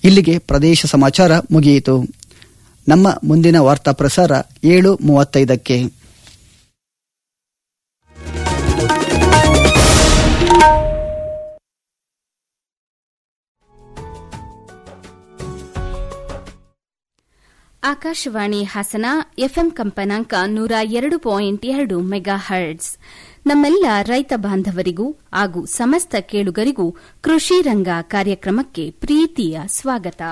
ಇಲ್ಲಿಗೆ ಪ್ರದೇಶ ಸಮಾಚಾರ ಮುಗಿಯಿತು ನಮ್ಮ ಮುಂದಿನ ವಾರ್ತಾ ಪ್ರಸಾರ ಏಳು ಮೂವತ್ತೈದಕ್ಕೆ ಆಕಾಶವಾಣಿ ಹಾಸನ ಎಫ್ಎಂ ಕಂಪನಾಂಕ ನೂರ ಎರಡು ಪಾಯಿಂಟ್ ಎರಡು ಮೆಗಾ ಹರ್ಟ್ಸ್ ನಮ್ಮೆಲ್ಲ ರೈತ ಬಾಂಧವರಿಗೂ ಹಾಗೂ ಸಮಸ್ತ ಕೇಳುಗರಿಗೂ ಕೃಷಿ ರಂಗ ಕಾರ್ಯಕ್ರಮಕ್ಕೆ ಪ್ರೀತಿಯ ಸ್ವಾಗತ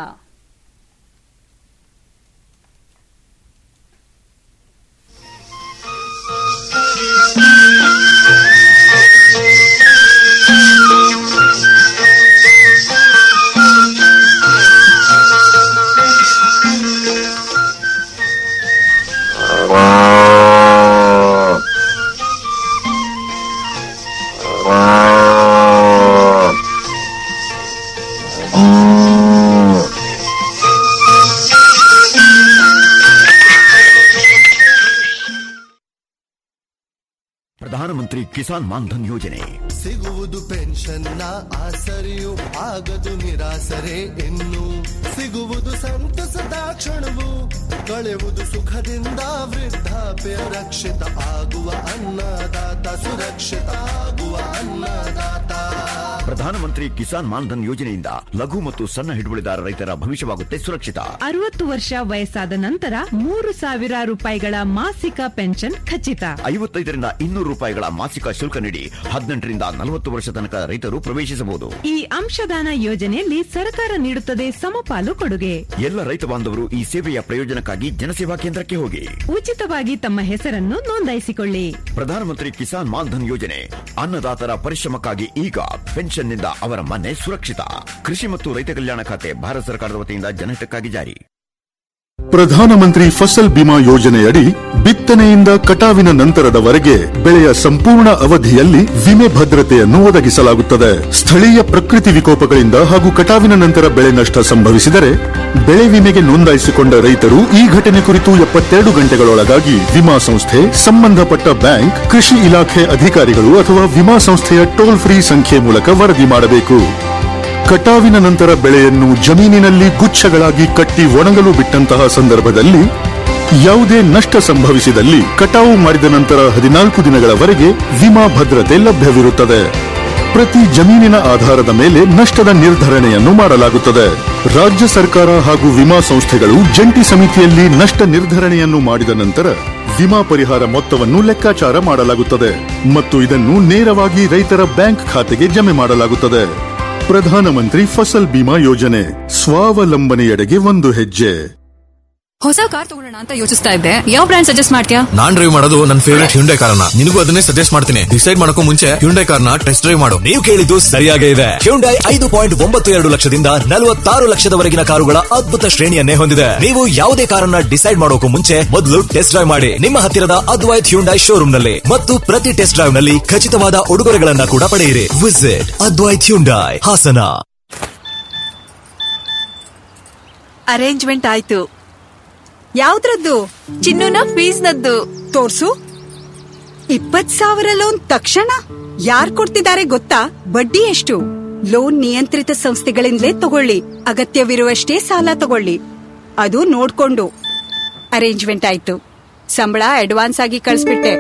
ಪ್ರಧಾನಮಂತ್ರಿ ಕಿಸಾನ್ ಮಾನ್ಧನ್ ಯೋಜನೆ ಸಿಗುವುದು ಪೆನ್ಷನ್ನ ಆಸರೆಯು ಆಗದು ನಿರಾಸರೆ ಇನ್ನು ಸಿಗುವುದು ಸಂತಸದ ಕ್ಷಣವು ಕಳೆಯುವುದು ಸುಖದಿಂದ ವೃದ್ಧಾಪ್ಯ ರಕ್ಷಿತ ಆಗುವ ಅನ್ನದಾತ ಸುರಕ್ಷಿತ ಆಗುವ ಅನ್ನದಾತ ಪ್ರಧಾನಮಂತ್ರಿ ಕಿಸಾನ್ ಮಾನ್ಧನ್ ಯೋಜನೆಯಿಂದ ಲಘು ಮತ್ತು ಸಣ್ಣ ಹಿಡುವಳಿದಾರ ರೈತರ ಭವಿಷ್ಯವಾಗುತ್ತೆ ಸುರಕ್ಷಿತ ಅರವತ್ತು ವರ್ಷ ವಯಸ್ಸಾದ ನಂತರ ಮೂರು ಸಾವಿರ ರೂಪಾಯಿಗಳ ಮಾಸಿಕ ಪೆನ್ಷನ್ ಖಚಿತ ಐವತ್ತೈದರಿಂದ ಇನ್ನೂರು ರೂಪಾಯಿಗಳ ಮಾಸಿಕ ಶುಲ್ಕ ನೀಡಿ ಹದಿನೆಂಟರಿಂದ ನಲವತ್ತು ವರ್ಷ ತನಕ ರೈತರು ಪ್ರವೇಶಿಸಬಹುದು ಈ ಅಂಶದಾನ ಯೋಜನೆಯಲ್ಲಿ ಸರ್ಕಾರ ನೀಡುತ್ತದೆ ಸಮಪಾಲು ಕೊಡುಗೆ ಎಲ್ಲ ರೈತ ಬಾಂಧವರು ಈ ಸೇವೆಯ ಪ್ರಯೋಜನಕ್ಕಾಗಿ ಜನಸೇವಾ ಕೇಂದ್ರಕ್ಕೆ ಹೋಗಿ ಉಚಿತವಾಗಿ ತಮ್ಮ ಹೆಸರನ್ನು ನೋಂದಾಯಿಸಿಕೊಳ್ಳಿ ಪ್ರಧಾನಮಂತ್ರಿ ಕಿಸಾನ್ ಮಾನ್ಧನ್ ಯೋಜನೆ ಅನ್ನದಾತರ ಪರಿಶ್ರಮಕ್ಕಾಗಿ ಈಗ ಪೆನ್ಷನ್ನಿಂದ ಅವರ ಮನೆ ಸುರಕ್ಷಿತ ಕೃಷಿ ಮತ್ತು ರೈತ ಕಲ್ಯಾಣ ಖಾತೆ ಭಾರತ ಸರ್ಕಾರದ ವತಿಯಿಂದ ಜನಹಿತಕ್ಕಾಗಿ ಜಾರಿ ಪ್ರಧಾನಮಂತ್ರಿ ಫಸಲ್ ಬಿಮಾ ಯೋಜನೆಯಡಿ ಬಿತ್ತನೆಯಿಂದ ಕಟಾವಿನ ನಂತರದವರೆಗೆ ಬೆಳೆಯ ಸಂಪೂರ್ಣ ಅವಧಿಯಲ್ಲಿ ವಿಮೆ ಭದ್ರತೆಯನ್ನು ಒದಗಿಸಲಾಗುತ್ತದೆ ಸ್ಥಳೀಯ ಪ್ರಕೃತಿ ವಿಕೋಪಗಳಿಂದ ಹಾಗೂ ಕಟಾವಿನ ನಂತರ ಬೆಳೆ ನಷ್ಟ ಸಂಭವಿಸಿದರೆ ಬೆಳೆ ವಿಮೆಗೆ ನೋಂದಾಯಿಸಿಕೊಂಡ ರೈತರು ಈ ಘಟನೆ ಕುರಿತು ಎಪ್ಪತ್ತೆರಡು ಗಂಟೆಗಳೊಳಗಾಗಿ ವಿಮಾ ಸಂಸ್ಥೆ ಸಂಬಂಧಪಟ್ಟ ಬ್ಯಾಂಕ್ ಕೃಷಿ ಇಲಾಖೆ ಅಧಿಕಾರಿಗಳು ಅಥವಾ ವಿಮಾ ಸಂಸ್ಥೆಯ ಟೋಲ್ ಫ್ರೀ ಸಂಖ್ಯೆ ಮೂಲಕ ವರದಿ ಮಾಡಬೇಕು ಕಟಾವಿನ ನಂತರ ಬೆಳೆಯನ್ನು ಜಮೀನಿನಲ್ಲಿ ಗುಚ್ಛಗಳಾಗಿ ಕಟ್ಟಿ ಒಣಗಲು ಬಿಟ್ಟಂತಹ ಸಂದರ್ಭದಲ್ಲಿ ಯಾವುದೇ ನಷ್ಟ ಸಂಭವಿಸಿದಲ್ಲಿ ಕಟಾವು ಮಾಡಿದ ನಂತರ ಹದಿನಾಲ್ಕು ದಿನಗಳವರೆಗೆ ವಿಮಾ ಭದ್ರತೆ ಲಭ್ಯವಿರುತ್ತದೆ ಪ್ರತಿ ಜಮೀನಿನ ಆಧಾರದ ಮೇಲೆ ನಷ್ಟದ ನಿರ್ಧರಣೆಯನ್ನು ಮಾಡಲಾಗುತ್ತದೆ ರಾಜ್ಯ ಸರ್ಕಾರ ಹಾಗೂ ವಿಮಾ ಸಂಸ್ಥೆಗಳು ಜಂಟಿ ಸಮಿತಿಯಲ್ಲಿ ನಷ್ಟ ನಿರ್ಧರಣೆಯನ್ನು ಮಾಡಿದ ನಂತರ ವಿಮಾ ಪರಿಹಾರ ಮೊತ್ತವನ್ನು ಲೆಕ್ಕಾಚಾರ ಮಾಡಲಾಗುತ್ತದೆ ಮತ್ತು ಇದನ್ನು ನೇರವಾಗಿ ರೈತರ ಬ್ಯಾಂಕ್ ಖಾತೆಗೆ ಜಮೆ ಮಾಡಲಾಗುತ್ತದೆ ಪ್ರಧಾನಮಂತ್ರಿ ಫಸಲ್ ಬಿಮಾ ಯೋಜನೆ ಸ್ವಾವಲಂಬನೆಯೆಡೆಗೆ ಒಂದು ಹೆಜ್ಜೆ ಹೊಸ ಕಾರ್ ತಗೊಳ್ಳೋಣ ಅಂತ ಯೋಚಿಸ್ತಾ ಇದ್ದೆ ಯಾವ ಬ್ರ್ಯಾಂಡ್ ಸಜೆಸ್ಟ್ ಮಾಡ್ತೀಯಾ ನಾನ್ ಡ್ರೈವ್ ಮಾಡೋದು ನನ್ನ ಫೇವರೇಟ್ ಹ್ಯುಂಡೈ ಕಾರನ್ನ ನಿನಗೂ ಅದನ್ನೇ ಸಜೆಸ್ಟ್ ಮಾಡ್ತೀನಿ ಡಿಸೈಡ್ ಮಾಡಕ್ಕೂ ಮುಂಚೆ ಹ್ಯುಂಡೈ ಕಾರ್ನ ಟೆಸ್ಟ್ ಡ್ರೈವ್ ಮಾಡು ನೀವು ಕೇಳಿದ್ದು ಸರಿಯಾಗೇ ಇದೆ ಹ್ಯುಂಡೈ ಐದು ಪಾಯಿಂಟ್ ಒಂಬತ್ತು ಎರಡು ಲಕ್ಷದಿಂದ ನಲವತ್ತಾರು ಲಕ್ಷದವರೆಗಿನ ಕಾರುಗಳ ಅದ್ಭುತ ಶ್ರೇಣಿಯನ್ನೇ ಹೊಂದಿದೆ ನೀವು ಯಾವುದೇ ಕಾರನ್ನ ಡಿಸೈಡ್ ಮಾಡೋಕು ಮುಂಚೆ ಮೊದಲು ಟೆಸ್ಟ್ ಡ್ರೈವ್ ಮಾಡಿ ನಿಮ್ಮ ಹತ್ತಿರದ ಅದ್ವೈತ್ ಹ್ಯುಂಡೈ ಶೋರೂಮ್ ನಲ್ಲಿ ಮತ್ತು ಪ್ರತಿ ಟೆಸ್ಟ್ ಡ್ರೈವ್ ನಲ್ಲಿ ಖಚಿತವಾದ ಉಡುಗೊರೆಗಳನ್ನ ಕೂಡ ಪಡೆಯಿರಿ visit Advait Hyundai Hassan arrangement ಆಯ್ತು ಯಾವ್ದ್ರದ್ದು ಚಿನ್ನುನ ಫೀಸ್ನದ್ದು ತೋರ್ಸು ಇಪ್ಪತ್ ಸಾವಿರ ಲೋನ್ ತಕ್ಷಣ ಯಾರ್ ಕೊಡ್ತಿದ್ದಾರೆ ಗೊತ್ತಾ ಬಡ್ಡಿ ಎಷ್ಟು ಲೋನ್ ನಿಯಂತ್ರಿತ ಸಂಸ್ಥೆಗಳಿಂದಲೇ ತಗೊಳ್ಳಿ ಅಗತ್ಯವಿರುವಷ್ಟೇ ಸಾಲ ತಗೊಳ್ಳಿ ಅದು ನೋಡ್ಕೊಂಡು ಅರೇಂಜ್ಮೆಂಟ್ ಆಯ್ತು ಸಂಬಳ ಅಡ್ವಾನ್ಸ್ ಆಗಿ ಕಳಿಸ್ಬಿಟ್ಟೆ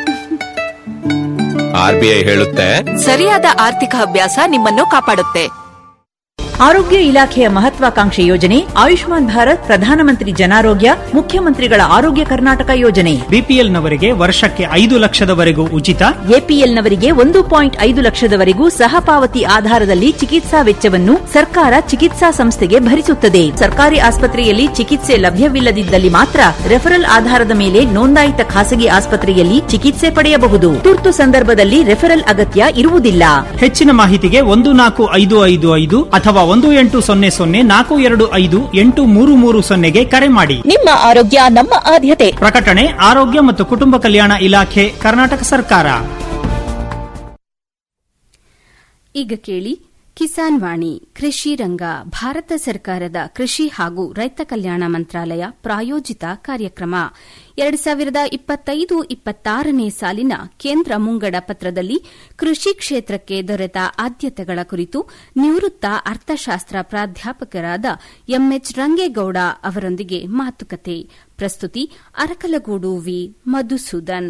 ಆರ್ ಬಿ ಐ ಹೇಳುತ್ತೆ ಸರಿಯಾದ ಆರ್ಥಿಕ ಅಭ್ಯಾಸ ನಿಮ್ಮನ್ನು ಕಾಪಾಡುತ್ತೆ ಆರೋಗ್ಯ ಇಲಾಖೆಯ ಮಹತ್ವಾಕಾಂಕ್ಷೆ ಯೋಜನೆ ಆಯುಷ್ಮಾನ್ ಭಾರತ್ ಪ್ರಧಾನಮಂತ್ರಿ ಜನಾರೋಗ್ಯ ಮುಖ್ಯಮಂತ್ರಿಗಳ ಆರೋಗ್ಯ ಕರ್ನಾಟಕ ಯೋಜನೆ ಬಿಪಿಎಲ್ನವರಿಗೆ ವರ್ಷಕ್ಕೆ ಐದು ಲಕ್ಷದವರೆಗೂ ಉಚಿತ ಎಪಿಎಲ್ನವರಿಗೆ ಒಂದು ಪಾಯಿಂಟ್ ಐದು ಲಕ್ಷದವರೆಗೂ ಸಹಪಾವತಿ ಆಧಾರದಲ್ಲಿ ಚಿಕಿತ್ಸಾ ವೆಚ್ಚವನ್ನು ಸರ್ಕಾರ ಚಿಕಿತ್ಸಾ ಸಂಸ್ಥೆಗೆ ಭರಿಸುತ್ತದೆ ಸರ್ಕಾರಿ ಆಸ್ಪತ್ರೆಯಲ್ಲಿ ಚಿಕಿತ್ಸೆ ಲಭ್ಯವಿಲ್ಲದಿದ್ದಲ್ಲಿ ಮಾತ್ರ ರೆಫರಲ್ ಆಧಾರದ ಮೇಲೆ ನೋಂದಾಯಿತ ಖಾಸಗಿ ಆಸ್ಪತ್ರೆಯಲ್ಲಿ ಚಿಕಿತ್ಸೆ ಪಡೆಯಬಹುದು ತುರ್ತು ಸಂದರ್ಭದಲ್ಲಿ ರೆಫರಲ್ ಅಗತ್ಯ ಇರುವುದಿಲ್ಲ ಹೆಚ್ಚಿನ ಮಾಹಿತಿಗೆ ಒಂದು ನಾಲ್ಕು ಐದು ಐದು ಐದು ಅಥವಾ ಒಂದು ಎಂಟು ಸೊನ್ನೆ ಸೊನ್ನೆ ನಾಲ್ಕು ಎರಡು ಐದು ಎಂಟು ಮೂರು ಮೂರು ಸೊನ್ನೆಗೆ ಕರೆ ಮಾಡಿ ನಿಮ್ಮ ಆರೋಗ್ಯ ನಮ್ಮ ಆದ್ಯತೆ ಪ್ರಕಟಣೆ ಆರೋಗ್ಯ ಮತ್ತು ಕುಟುಂಬ ಕಲ್ಯಾಣ ಇಲಾಖೆ ಕರ್ನಾಟಕ ಸರ್ಕಾರ ಈಗ ಕೇಳಿ ಕಿಸಾನ್ ವಾಣಿ ಕೃಷಿ ರಂಗ ಭಾರತ ಸರ್ಕಾರದ ಕೃಷಿ ಹಾಗೂ ರೈತ ಕಲ್ಯಾಣ ಮಂತ್ರಾಲಯ ಪ್ರಾಯೋಜಿತ ಕಾರ್ಯಕ್ರಮ ಎರಡು ಸಾವಿರದ ಇಪ್ಪತ್ತೈದು ಇಪ್ಪತ್ತಾರನೇ ಸಾಲಿನ ಕೇಂದ್ರ ಮುಂಗಡ ಪತ್ರದಲ್ಲಿ ಕೃಷಿ ಕ್ಷೇತ್ರಕ್ಕೆ ದೊರೆತ ಆದ್ಯತೆಗಳ ಕುರಿತು ನಿವೃತ್ತ ಅರ್ಥಶಾಸ್ತ್ರ ಪ್ರಾಧ್ಯಾಪಕರಾದ ಎಂಎಚ್ ರಂಗೇಗೌಡ ಅವರೊಂದಿಗೆ ಮಾತುಕತೆ ಪ್ರಸ್ತುತಿ ಅರಕಲಗೂಡು ವಿ ಮಧುಸೂದನ್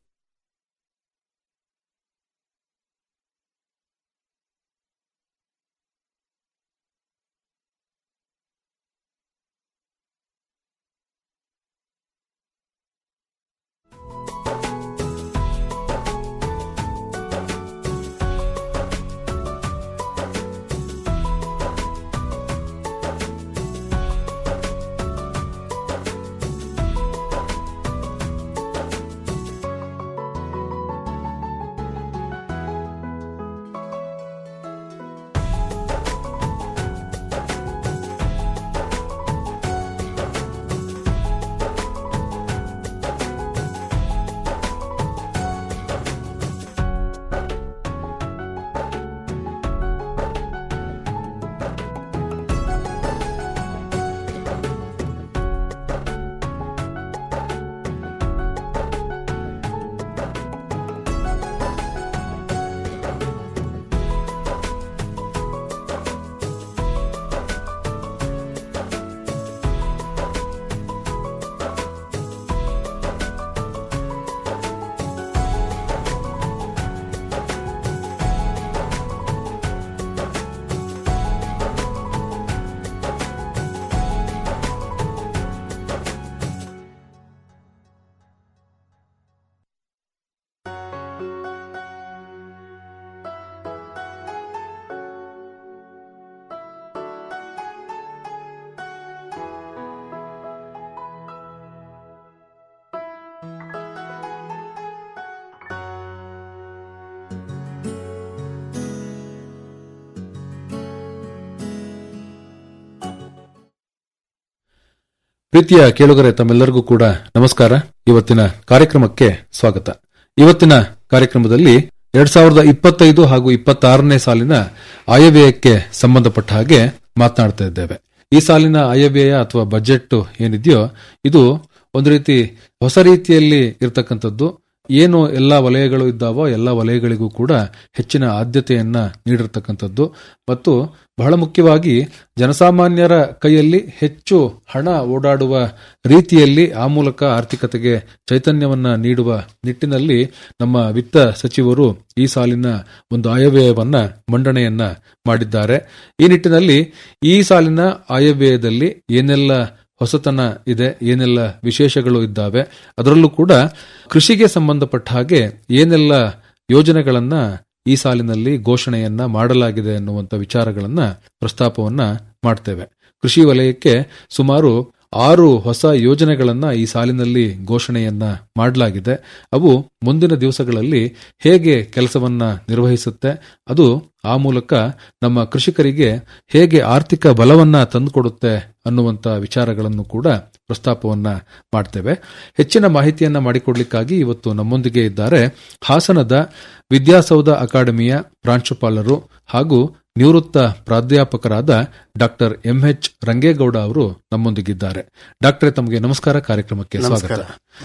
ಪ್ರೀತಿಯ ಕೇಳುಗರೆ ತಮ್ಮೆಲ್ಲರಿಗೂ ಕೂಡ ನಮಸ್ಕಾರ ಇವತ್ತಿನ ಕಾರ್ಯಕ್ರಮಕ್ಕೆ ಸ್ವಾಗತ ಇವತ್ತಿನ ಕಾರ್ಯಕ್ರಮದಲ್ಲಿ ಎರಡ್ ಸಾವಿರದ ಇಪ್ಪತ್ತೈದು ಹಾಗೂ ಇಪ್ಪತ್ತಾರನೇ ಸಾಲಿನ ಆಯವ್ಯಯಕ್ಕೆ ಸಂಬಂಧಪಟ್ಟ ಹಾಗೆ ಮಾತನಾಡ್ತಾ ಇದ್ದೇವೆ ಈ ಸಾಲಿನ ಆಯವ್ಯಯ ಅಥವಾ ಬಜೆಟ್ ಏನಿದೆಯೋ ಇದು ಒಂದು ರೀತಿ ಹೊಸ ರೀತಿಯಲ್ಲಿ ಇರತಕ್ಕಂಥದ್ದು ಏನು ಎಲ್ಲ ವಲಯಗಳು ಇದ್ದಾವೋ ಎಲ್ಲ ವಲಯಗಳಿಗೂ ಕೂಡ ಹೆಚ್ಚಿನ ಆದ್ಯತೆಯನ್ನ ನೀಡಿರ್ತಕ್ಕಂಥದ್ದು ಮತ್ತು ಬಹಳ ಮುಖ್ಯವಾಗಿ ಜನಸಾಮಾನ್ಯರ ಕೈಯಲ್ಲಿ ಹೆಚ್ಚು ಹಣ ಓಡಾಡುವ ರೀತಿಯಲ್ಲಿ ಆ ಮೂಲಕ ಆರ್ಥಿಕತೆಗೆ ಚೈತನ್ಯವನ್ನ ನೀಡುವ ನಿಟ್ಟಿನಲ್ಲಿ ನಮ್ಮ ವಿತ್ತ ಸಚಿವರು ಈ ಸಾಲಿನ ಒಂದು ಆಯವ್ಯಯವನ್ನ ಮಂಡನೆಯನ್ನ ಮಾಡಿದ್ದಾರೆ ಈ ನಿಟ್ಟಿನಲ್ಲಿ ಈ ಸಾಲಿನ ಆಯವ್ಯಯದಲ್ಲಿ ಏನೆಲ್ಲ ಹೊಸತನ ಇದೆ ಏನೆಲ್ಲ ವಿಶೇಷಗಳು ಇದ್ದಾವೆ ಅದರಲ್ಲೂ ಕೂಡ ಕೃಷಿಗೆ ಸಂಬಂಧಪಟ್ಟ ಹಾಗೆ ಏನೆಲ್ಲ ಯೋಜನೆಗಳನ್ನ ಈ ಸಾಲಿನಲ್ಲಿ ಘೋಷಣೆಯನ್ನ ಮಾಡಲಾಗಿದೆ ಅನ್ನುವಂಥ ವಿಚಾರಗಳನ್ನ ಪ್ರಸ್ತಾಪವನ್ನ ಮಾಡ್ತೇವೆ ಕೃಷಿ ವಲಯಕ್ಕೆ ಸುಮಾರು ಆರು ಹೊಸ ಯೋಜನೆಗಳನ್ನ ಈ ಸಾಲಿನಲ್ಲಿ ಘೋಷಣೆಯನ್ನ ಮಾಡಲಾಗಿದೆ ಅವು ಮುಂದಿನ ದಿವಸಗಳಲ್ಲಿ ಹೇಗೆ ಕೆಲಸವನ್ನ ನಿರ್ವಹಿಸುತ್ತೆ ಅದು ಆ ಮೂಲಕ ನಮ್ಮ ಕೃಷಿಕರಿಗೆ ಹೇಗೆ ಆರ್ಥಿಕ ಬಲವನ್ನ ತಂದುಕೊಡುತ್ತೆ ಅನ್ನುವಂತ ವಿಚಾರಗಳನ್ನು ಕೂಡ ಪ್ರಸ್ತಾಪವನ್ನ ಮಾಡ್ತೇವೆ ಹೆಚ್ಚಿನ ಮಾಹಿತಿಯನ್ನ ಮಾಡಿಕೊಡ್ಲಿಕ್ಕಾಗಿ ಇವತ್ತು ನಮ್ಮೊಂದಿಗೆ ಇದ್ದಾರೆ ಹಾಸನದ ವಿದ್ಯಾಸೌಧ ಅಕಾಡೆಮಿಯ ಪ್ರಾಂಶುಪಾಲರು ಹಾಗೂ ನಿವೃತ್ತ ಪ್ರಾಧ್ಯಾಪಕರಾದ ಡಾಕ್ಟರ್ ಎಂಎಚ್ ರಂಗೇಗೌಡ ಅವರು ನಮ್ಮೊಂದಿಗಿದ್ದಾರೆ ಡಾಕ್ಟರ್ ತಮಗೆ ನಮಸ್ಕಾರ ಕಾರ್ಯಕ್ರಮಕ್ಕೆ ಸ್ವಾಗತ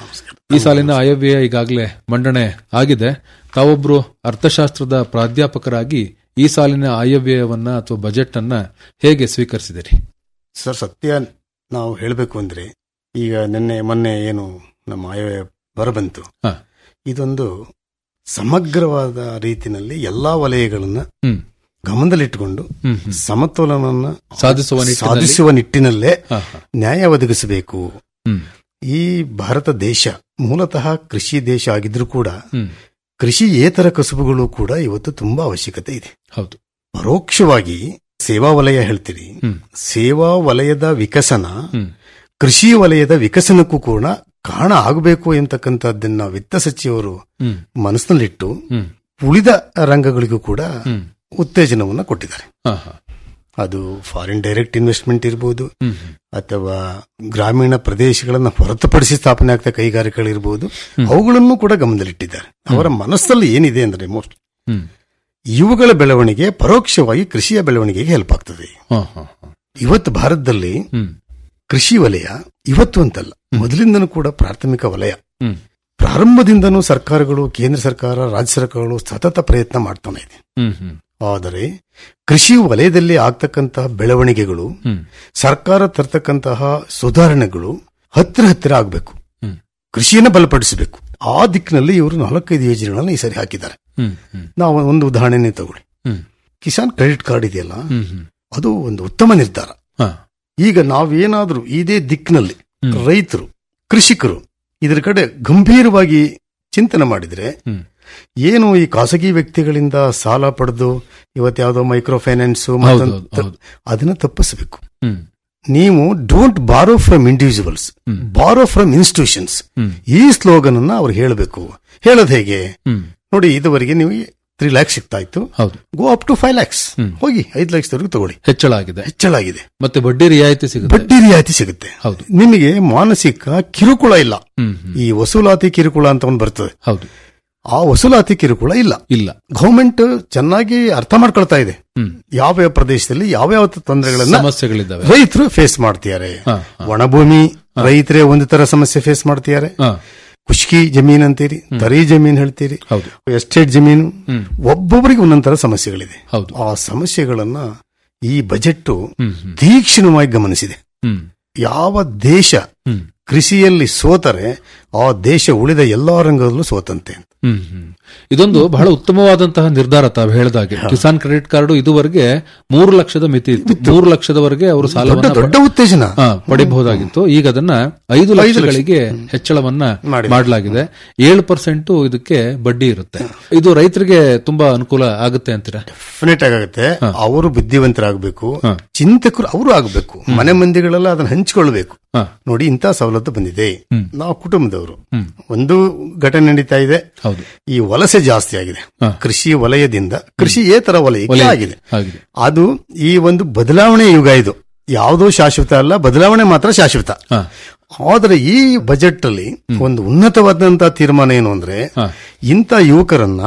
ಈ ಸಾಲಿನ ಆಯವ್ಯಯ ಈಗಾಗಲೇ ಮಂಡನೆ ಆಗಿದೆ ತಾವೊಬ್ರು ಅರ್ಥಶಾಸ್ತ್ರದ ಪ್ರಾಧ್ಯಾಪಕರಾಗಿ ಈ ಸಾಲಿನ ಆಯವ್ಯಯವನ್ನ ಅಥವಾ ಬಜೆಟ್ ಅನ್ನ ಹೇಗೆ ಸ್ವೀಕರಿಸಿದಿರಿ ಸರ್ ಸತ್ಯ ನಾವು ಹೇಳಬೇಕು ಅಂದ್ರೆ ಈಗ ನಿನ್ನೆ ಮೊನ್ನೆ ಏನು ನಮ್ಮ ಆಯವ್ಯಯ ಬರಬಂತು ಇದೊಂದು ಸಮಗ್ರವಾದ ರೀತಿನಲ್ಲಿ ಎಲ್ಲಾ ವಲಯಗಳನ್ನ ಹ್ಮ್. ಗಮನದಲ್ಲಿಟ್ಟುಕೊಂಡು ಹ್ಮ್, ಸಮತೋಲನವನ್ನ ಸಾಧಿಸುವ ನಿಟ್ಟಿನಲ್ಲಿ- ಸಾಧಿಸುವ ನಿಟ್ಟಿನಲ್ಲೇ ಹಾ, ನ್ಯಾಯ ಒದಗಿಸಬೇಕು ಹ್ಮ್. ಈ ಭಾರತ ದೇಶ ಮೂಲತಃ ಕೃಷಿ ದೇಶ ಆಗಿದ್ರೂ ಕೂಡ ಹ್ಮ್. ಕೃಷಿಯೇತರ ಕಸುಬುಗಳು ಕೂಡ ಇವತ್ತು ತುಂಬಾ ಅವಶ್ಯಕತೆ ಇದೆ ಹೌದು ಪರೋಕ್ಷವಾಗಿ ಸೇವಾ ವಲಯ ಹೇಳ್ತೀರಿ ಹ್ಮ್. ಸೇವಾ ವಲಯದ ವಿಕಸನ ಹ್ಮ್. ಕೃಷಿ ವಲಯದ ವಿಕಸನಕ್ಕೂ ಕೂಡ ಕಾರಣ ಆಗಬೇಕು ಎಂತಕ್ಕಂಥದ್ದನ್ನ ವಿತ್ತ ಸಚಿವರು ಹ್ಮ್. ಮನಸ್ಸಿನಲ್ಲಿಟ್ಟು ಹ್ಮ್. ಉಳಿದ ರಂಗಗಳಿಗೂ ಕೂಡ ಹ್ಮ್. ಉತ್ತೇಜನವನ್ನ ಕೊಟ್ಟಿದ್ದಾರೆ ಹಾ, ಹಾ. ಅದು ಫಾರಿನ್ ಡೈರೆಕ್ಟ್ ಇನ್ವೆಸ್ಟ್ಮೆಂಟ್ ಇರಬಹುದು ಹ್ಮ್. ಅಥವಾ ಗ್ರಾಮೀಣ ಪ್ರದೇಶಗಳನ್ನ ಹೊರತುಪಡಿಸಿ ಸ್ಥಾಪನೆ ಆಗ್ತಾ ಕೈಗಾರಿಕೆಗಳಿರ್ಬೋದು ಅವುಗಳನ್ನು ಕೂಡ ಗಮನದಲ್ಲಿಟ್ಟಿದ್ದಾರೆ ಅವರ ಮನಸ್ಸಲ್ಲಿ ಏನಿದೆ ಅಂದ್ರೆ ಮೋಸ್ಟ್ ಹ್ಮ್. ಇವುಗಳ ಬೆಳವಣಿಗೆ ಪರೋಕ್ಷವಾಗಿ ಕೃಷಿಯ ಬೆಳವಣಿಗೆಗೆ ಹೆಲ್ಪ್ ಆಗ್ತದೆ ಇವತ್ತು ಭಾರತದಲ್ಲಿ ಕೃಷಿ ವಲಯ ಇವತ್ತು ಅಂತಲ್ಲ ಮೊದಲಿಂದನೂ ಕೂಡ ಪ್ರಾಥಮಿಕ ವಲಯ ಪ್ರಾರಂಭದಿಂದನೂ ಸರ್ಕಾರಗಳು ಕೇಂದ್ರ ಸರ್ಕಾರ ರಾಜ್ಯ ಸರ್ಕಾರಗಳು ಸತತ ಪ್ರಯತ್ನ ಮಾಡ್ತಾನೆ ಇದೆ ಆದರೆ ಕೃಷಿ ವಲಯದಲ್ಲಿ ಆಗ್ತಕ್ಕಂತಹ ಬೆಳವಣಿಗೆಗಳು ಸರ್ಕಾರ ತರ್ತಕ್ಕಂತಹ ಸುಧಾರಣೆಗಳು ಹತ್ತಿರ ಹತ್ತಿರ ಆಗಬೇಕು ಕೃಷಿಯನ್ನ ಬಲಪಡಿಸಬೇಕು ಆ ದಿಕ್ಕಿನಲ್ಲಿ ಇವರು ನಾಲ್ಕೈದು ಯೋಜನೆಗಳನ್ನು ಈ ಸರಿ ಹಾಕಿದ್ದಾರೆ ನಾವು ಒಂದು ಉದಾಹರಣೆನೇ ತಗೊಳ್ಳಿ ಕಿಸಾನ್ ಕ್ರೆಡಿಟ್ ಕಾರ್ಡ್ ಇದೆಯಲ್ಲ ಅದು ಒಂದು ಉತ್ತಮ ನಿರ್ಧಾರ ಈಗ ನಾವೇನಾದ್ರೂ ಇದೇ ದಿಕ್ಕಿನಲ್ಲಿ ರೈತರು ಕೃಷಿಕರು ಇದರ ಕಡೆ ಗಂಭೀರವಾಗಿ ಚಿಂತನೆ ಮಾಡಿದ್ರೆ ಏನು ಈ ಖಾಸಗಿ ವ್ಯಕ್ತಿಗಳಿಂದ ಸಾಲ ಪಡೆದು ಇವತ್ತು ಯಾವುದೋ ಮೈಕ್ರೋ ಫೈನಾನ್ಸ್ ಅದನ್ನ ತಪ್ಪಿಸಬೇಕು ನೀವು don't borrow from individuals borrow from institutions ಈ ಸ್ಲೋಗನ್ ಅನ್ನ ಅವ್ರು ಹೇಳಬೇಕು ಹೇಳೋದು ಹೇಗೆ ನೋಡಿ ಇದುವರೆಗೆ ನೀವು ತ್ರೀ ಲ್ಯಾಕ್ಸ್ ಸಿಗ್ತಾ ಇತ್ತು go up to five lakhs ಹೋಗಿ ಐದು ಲಕ್ಷದವರೆಗೂ ತಗೊಳ್ಳಿ ಹೆಚ್ಚಳ ಆಗಿದೆ ಹೆಚ್ಚಳ ಆಗಿದೆ ಮತ್ತೆ ಬಡ್ಡಿ ರಿಯಾಯಿತಿ ಸಿಗುತ್ತೆ ಬಡ್ಡಿ ರಿಯಾಯಿತಿ ಸಿಗುತ್ತೆ ಹೌದು ನಿಮಗೆ ಮಾನಸಿಕ ಕಿರುಕುಳ ಇಲ್ಲ ಈ ವಸೂಲಾತಿ ಕಿರುಕುಳ ಅಂತ ಒಂದು ಬರ್ತದೆ ಹೌದು ಆ ವಸೂಲಾತಿ ಕಿರುಕುಳ ಇಲ್ಲ ಇಲ್ಲ ಗೌರ್ಮೆಂಟ್ ಚೆನ್ನಾಗಿ ಅರ್ಥ ಮಾಡ್ಕೊಳ್ತಾ ಇದೆ ಯಾವ ಯಾವ ಪ್ರದೇಶದಲ್ಲಿ ಯಾವ ಯಾವ ತೊಂದರೆಗಳನ್ನ ಸಮಸ್ಯೆಗಳಿದ್ದಾವೆ ರೈತರು ಫೇಸ್ ಮಾಡ್ತಿದ್ದಾರೆ ಒಣಭೂಮಿ ರೈತರೇ ಒಂದು ತರ ಸಮಸ್ಯೆ ಫೇಸ್ ಮಾಡ್ತಿದ್ದಾರೆ ಖುಷ್ಕಿ ಜಮೀನ್ ಅಂತೀರಿ ತರಿ ಜಮೀನ್ ಹೇಳ್ತೀರಿ ಎಸ್ಟೇಟ್ ಜಮೀನು ಒಬ್ಬೊಬ್ಬರಿಗೆ ಒಂದೊಂದ್ ತರ ಸಮಸ್ಯೆಗಳಿದೆ ಆ ಸಮಸ್ಯೆಗಳನ್ನ ಈ ಬಜೆಟ್ ತೀಕ್ಷ್ಣವಾಗಿ ಗಮನಿಸಿದೆ ಯಾವ ದೇಶ ಕೃಷಿಯಲ್ಲಿ ಸೋತರೆ ಆ ದೇಶ ಉಳಿದ ಎಲ್ಲಾ ರಂಗದಲ್ಲೂ ಸೋತಂತೆ ಹ್ಮ್ ಹ್ಮ್. ಇದೊಂದು ಬಹಳ ಉತ್ತಮವಾದಂತಹ ನಿರ್ಧಾರ ತಾವು ಹೇಳಿದಾಗೆ ಕಿಸಾನ್ ಕ್ರೆಡಿಟ್ ಕಾರ್ಡ್ ಇದುವರೆಗೆ ಮೂರು ಲಕ್ಷದ ಮಿತಿ ಇತ್ತು ಮೂರು ಲಕ್ಷದವರೆಗೆ ಅವರು ಸಾಲವನ್ನ ದೊಡ್ಡ- ದೊಡ್ಡ ಉತ್ತೇಜನ. ಹಾ, ಪಡಿಬಹುದಾಗಿತ್ತು ಈಗ ಅದನ್ನ ಐದು ಲಕ್ಷಗಳಿಗೆ ಹೆಚ್ಚಳವನ್ನ ಮಾಡಲಾಗಿದೆ ಏಳು ಪರ್ಸೆಂಟ್ ಇದಕ್ಕೆ ಬಡ್ಡಿ ಇರುತ್ತೆ ಇದು ರೈತರಿಗೆ ತುಂಬಾ ಅನುಕೂಲ ಆಗುತ್ತೆ ಅಂತೀರಾ ಡೆಫಿನೆಟ್ ಆಗುತ್ತೆ ಅವರು ಬುದ್ಧಿವಂತರಾಗಬೇಕು ಚಿಂತಕರು ಅವರು ಆಗಬೇಕು ಮನೆ ಮಂದಿಗಳೆಲ್ಲ ಅದನ್ನ ಹಂಚಿಕೊಳ್ಬೇಕು ನೋಡಿ ಇಂಥ ಸವಲತ್ತು ಬಂದಿದೆ ನಾವು ಕುಟುಂಬದವರು ಒಂದು ಘಟನೆ ನಡೀತಾ ಇದೆ ಈ ವಲಸೆ ಜಾಸ್ತಿ ಆಗಿದೆ ಕೃಷಿ ವಲಯದಿಂದ ಕೃಷಿಯೇತರ ವಲಯಕ್ಕೆ ವಲಯ ಆಗಿದೆ ಆಗಿದೆ ಅದು ಈ ಒಂದು ಬದಲಾವಣೆ ಯುಗ ಇದು ಯಾವುದೋ ಶಾಶ್ವತ ಅಲ್ಲ ಬದಲಾವಣೆ ಮಾತ್ರ ಶಾಶ್ವತ ಆದ್ರೆ ಈ ಬಜೆಟ್ ಅಲ್ಲಿ ಒಂದು ಉನ್ನತವಾದಂತಹ ತೀರ್ಮಾನ ಏನು ಅಂದ್ರೆ ಇಂಥ ಯುವಕರನ್ನ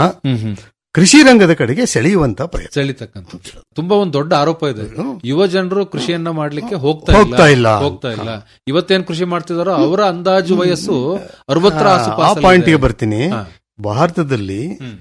ಕೃಷಿ ರಂಗದ ಕಡೆಗೆ ಸೆಳೆಯುವಂತ ಪ್ರಯತ್ನ ಸೆಳಿತಕ್ಕಂಥದ್ದು ತುಂಬಾ ಒಂದು ದೊಡ್ಡ ಆರೋಪ ಇದೆ ಯುವ ಜನರು ಕೃಷಿಯನ್ನ ಮಾಡ್ಲಿಕ್ಕೆ ಹೋಗ್ತಾ ಹೋಗ್ತಾ ಇಲ್ಲ. ಹೋಗ್ತಾ ಇಲ್ಲ ಇವತ್ತೇನ್ ಕೃಷಿ ಮಾಡ್ತಿದಾರೋ ಅವರ ಅಂದಾಜು ವಯಸ್ಸು ಅರವತ್ತರ ಆ ಆಸುಪಾಸಲ್ಲಿ ಪಾಯಿಂಟ್ಗೆ ಇದೆ. ಬರ್ತೀನಿ ಭಾರತದಲ್ಲಿ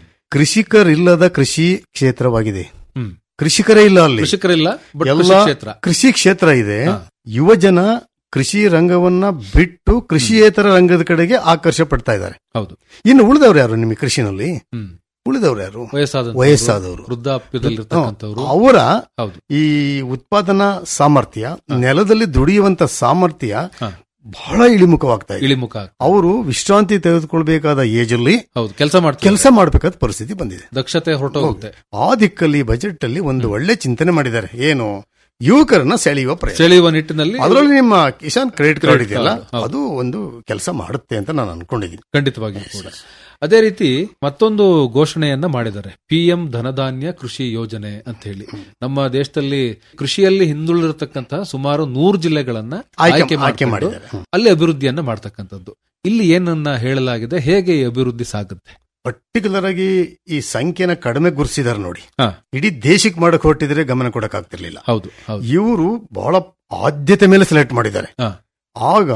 ಕೃಷಿಕರಿಲ್ಲದ ಕೃಷಿ ಕ್ಷೇತ್ರವಾಗಿದೆ ಹ್ಮ್. ಕೃಷಿಕರೇ ಇಲ್ಲ ಅಲ್ಲಿ ಕೃಷಿಕರಿಲ್ಲ ಬಟ್ ಎಲ್ಲ ಕೃಷಿ ಕ್ಷೇತ್ರ ಕೃಷಿ ಕ್ಷೇತ್ರ ಇದೆ ಯುವ ಜನ ಕೃಷಿ ರಂಗವನ್ನ ಬಿಟ್ಟು ಕೃಷಿಯೇತರ ರಂಗದ ಕಡೆಗೆ ಆಕರ್ಷ ಪಡ್ತಾ ಇದ್ದಾರೆ ಹೌದು ಇನ್ನು ಉಳಿದವ್ರು ಯಾರು ನಿಮಗೆ ಕೃಷಿನಲ್ಲಿ ಹ್ಮ್. ಉಳಿದವ್ರು ಯಾರು ವಯಸ್ಸಾದಂತವ್ರು, ವಯಸ್ಸಾದವರು ವೃದ್ಧಾಪ್ಯದಲ್ಲಿರ್ತಕ್ಕಂಥವ್ರು ಅವರ ಹೌದು ಈ ಉತ್ಪಾದನಾ ಸಾಮರ್ಥ್ಯ ನೆಲದಲ್ಲಿ ದುಡಿಯುವಂತ ಸಾಮರ್ಥ್ಯ ಬಹಳ ಇಳಿಮುಖವಾಗ್ತಾ ಇದೆ ಇಳಿಮುಖ ಅವರು ವಿಶ್ರಾಂತಿ ತೆಗೆದುಕೊಳ್ಬೇಕಾದ ಏಜ್ ಅಲ್ಲಿ ಹೌದು ಕೆಲಸ ಮಾಡ್ತಾರೆ ಕೆಲಸ ಮಾಡಬೇಕಾದ ಪರಿಸ್ಥಿತಿ ಬಂದಿದೆ ದಕ್ಷತೆ ಹೊರಟೋಗುತ್ತೆ ಆ ದಿಕ್ಕಲ್ಲಿ ಬಜೆಟ್ ಅಲ್ಲಿ ಒಂದು ಒಳ್ಳೆ ಚಿಂತನೆ ಮಾಡಿದ್ದಾರೆ ಏನು ಯುವಕರನ್ನ ಸೆಳೆಯುವ ಪ್ರಯತ್ನ ಸೆಳೆಯುವ ನಿಟ್ಟಿನಲ್ಲಿ ಅದರಲ್ಲಿ ನಿಮ್ಮ ಕಿಸಾನ್ ಕ್ರೆಡಿಟ್ ಕಾರ್ಡ್ Credit ಇದೆಯಲ್ಲ card, ಹೌದು. ಅದು ಒಂದು ಕೆಲಸ ಮಾಡುತ್ತೆ ಅಂತ ನಾನು ಅನ್ಕೊಂಡಿದ್ದೀನಿ ಖಂಡಿತವಾಗಿಯೂ ಕೂಡ ಅದೇ ರೀತಿ ಮತ್ತೊಂದು ಘೋಷಣೆಯನ್ನ ಮಾಡಿದ್ದಾರೆ ಪಿಎಂ ಧನಧಾನ್ಯ ಕೃಷಿ ಯೋಜನೆ ಅಂತ ಹೇಳಿ ನಮ್ಮ ದೇಶದಲ್ಲಿ ಕೃಷಿಯಲ್ಲಿ ಹಿಂದುಳಿದಿರತಕ್ಕಂತಹ ಸುಮಾರು ನೂರು ಜಿಲ್ಲೆಗಳನ್ನ ಆಯ್ಕೆ- ಆಯ್ಕೆ ಆಯ್ಕೆ ಮಾಡಿಕೊಂಡು ಮಾಡಿದ್ದಾರೆ. ಅಲ್ಲಿ ಅಭಿವೃದ್ಧಿಯನ್ನ ಮಾಡ್ತಕ್ಕಂಥದ್ದು ಇಲ್ಲಿ ಏನನ್ನ ಹೇಳಲಾಗಿದೆ ಹೇಗೆ ಈ ಅಭಿವೃದ್ಧಿ ಸಾಗುತ್ತೆ ಪರ್ಟಿಕ್ಯುಲರ್ ಆಗಿ ಈ ಸಂಖ್ಯೆನ ಕಡಿಮೆ ಗುರುಸಿದಾರೆ ನೋಡಿ ಹಾ. ಇಡೀ ದೇಶಕ್ಕೆ ಮಾಡಕ್ ಹೊರಟಿದ್ರೆ ಗಮನ ಕೊಡಕ್ ಆಗ್ತಿರ್ಲಿಲ್ಲ ಹೌದು ಹೌದು ಇವರು ಬಹಳ ಆದ್ಯತೆ ಮೇಲೆ ಸೆಲೆಕ್ಟ್ ಮಾಡಿದ್ದಾರೆ ಹಾ. ಆಗ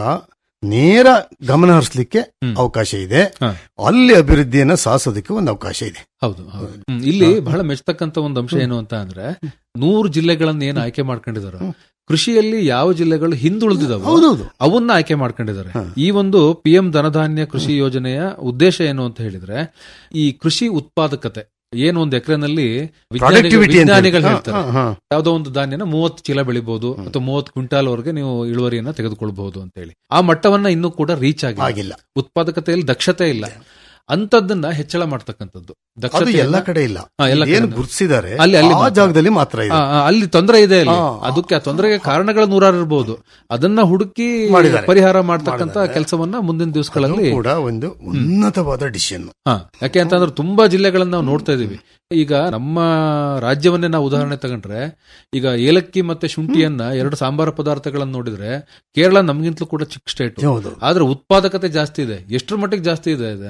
ನೇರ ಗಮನ ಹರಿಸಲಿಕ್ಕೆ ಅವಕಾಶ ಇದೆ ಅಲ್ಲಿ ಅಭಿವೃದ್ಧಿಯನ್ನ ಸಾಧಿಸೋದಕ್ಕೆ ಒಂದು ಅವಕಾಶ ಇದೆ ಹೌದು ಹೌದು ಹ್ಮ್, ಇಲ್ಲಿ ಬಹಳ ಮೆಚ್ಚತಕ್ಕಂತ ಒಂದು ಅಂಶ ಏನು ಅಂತ ಅಂದ್ರೆ ನೂರು ಜಿಲ್ಲೆಗಳನ್ನ ಏನು ಆಯ್ಕೆ ಮಾಡ್ಕೊಂಡಿದಾರೋ ಕೃಷಿಯಲ್ಲಿ ಯಾವ ಜಿಲ್ಲೆಗಳು ಹಿಂದುಳಿದಿದಾವೋ ಹೌದೌದು. ಅವನ್ನ ಆಯ್ಕೆ ಮಾಡ್ಕೊಂಡಿದ್ದಾರೆ ಈ ಒಂದು ಪಿ ಎಂ ಧನಧಾನ್ಯ ಕೃಷಿ ಯೋಜನೆಯ ಉದ್ದೇಶ ಏನು ಅಂತ ಹೇಳಿದ್ರೆ ಈ ಕೃಷಿ ಉತ್ಪಾದಕತೆ ಏನು ಒಂದು ಎಕರೆನಲ್ಲಿ Productivity ಅಂತ ವಿಜ್ಞಾನಿಗಳು ಹೇಳಿ. ಹೇಳ್ತಾರೆ ಹಾ, ಹಾ. ಯಾವ್ದೋ ಒಂದು ಧಾನ್ಯನ ಮೂವತ್ತು ಚೀಲ ಬೆಳಿಬಹುದು ಅಥವಾ ಮೂವತ್ತು ಕ್ವಿಂಟಾಲ್ ವರೆಗೆ ನೀವು ಇಳುವರಿಯನ್ನ ತೆಗೆದುಕೊಳ್ಬಹುದು ಅಂತ ಹೇಳಿ ಆ ಮಟ್ಟವನ್ನ ಇನ್ನೂ ಕೂಡ ರೀಚ್ ಆಗಿಲ್ಲ. ಉತ್ಪಾದಕತೆಯಲ್ಲಿ ದಕ್ಷತೆ ಇಲ್ಲ ಅಂತದನ್ನ ಹೆಚ್ಚಳ ಮಾಡ್ತಕ್ಕಂಥದ್ದು ಅದು ದಕ್ಷತೆಯನ್ನ- ಎಲ್ಲ ಕಡೆ ಇಲ್ಲ ಹಾ, ಎಲ್ಲ ಏನು ಕಡೆನೂ. ಗುರುತಿಸಿದ್ದಾರೆ ಅಲ್ಲಿ ಅಲ್ಲಿ ಆ ಮಾತ್ರ. ಜಾಗದಲ್ಲಿ ಮಾತ್ರ ಇದೆ ಆ, ಆ, ಅಲ್ಲಿ ತೊಂದರೆ ಇದೆ ಅಲ್ಲಿ ಹಾ. ಅದಕ್ಕೆ ಆ ತೊಂದರೆಗೆ ಕಾರಣಗಳು ನೂರಾರು ಇರಬಹುದು ಅದನ್ನ ಹುಡುಕಿ ಮಾಡಿದ್ದಾರೆ. ಪರಿಹಾರ ಮಾಡ್ತಕ್ಕಂತ ಕೆಲಸವನ್ನ ಮುಂದಿನ ದಿವಸಗಳಲ್ಲಿ ಅದು ಕೂಡ ಒಂದು ಉನ್ನತವಾದ ಡಿಸಿಷನ್ ಹಾ ಯಾಕೆ ಅಂತಂದ್ರೆ ತುಂಬಾ ಜಿಲ್ಲೆಗಳನ್ನ ನಾವು ನೋಡ್ತಾ ಇದೀವಿ ಈಗ ನಮ್ಮ ರಾಜ್ಯವನ್ನೇ ನಾವು ಉದಾಹರಣೆ ತಗೊಂಡ್ರೆ ಈಗ ಏಲಕ್ಕಿ ಮತ್ತೆ ಶುಂಠಿಯನ್ನ ಎರಡು ಸಾಂಬಾರ ಪದಾರ್ಥಗಳನ್ನ ನೋಡಿದ್ರೆ ಕೇರಳ ನಮ್ಗಿಂತಲೂ ಕೂಡ ಚಿಕ್ಕ ಸ್ಟೇಟ್ ಹೌದು. ಆದ್ರೆ ಉತ್ಪಾದಕತೆ ಜಾಸ್ತಿ ಇದೆ ಎಷ್ಟರ ಮಟ್ಟಿಗೆ ಜಾಸ್ತಿ ಇದೆ ಇದೆ ಅಂದ್ರೆ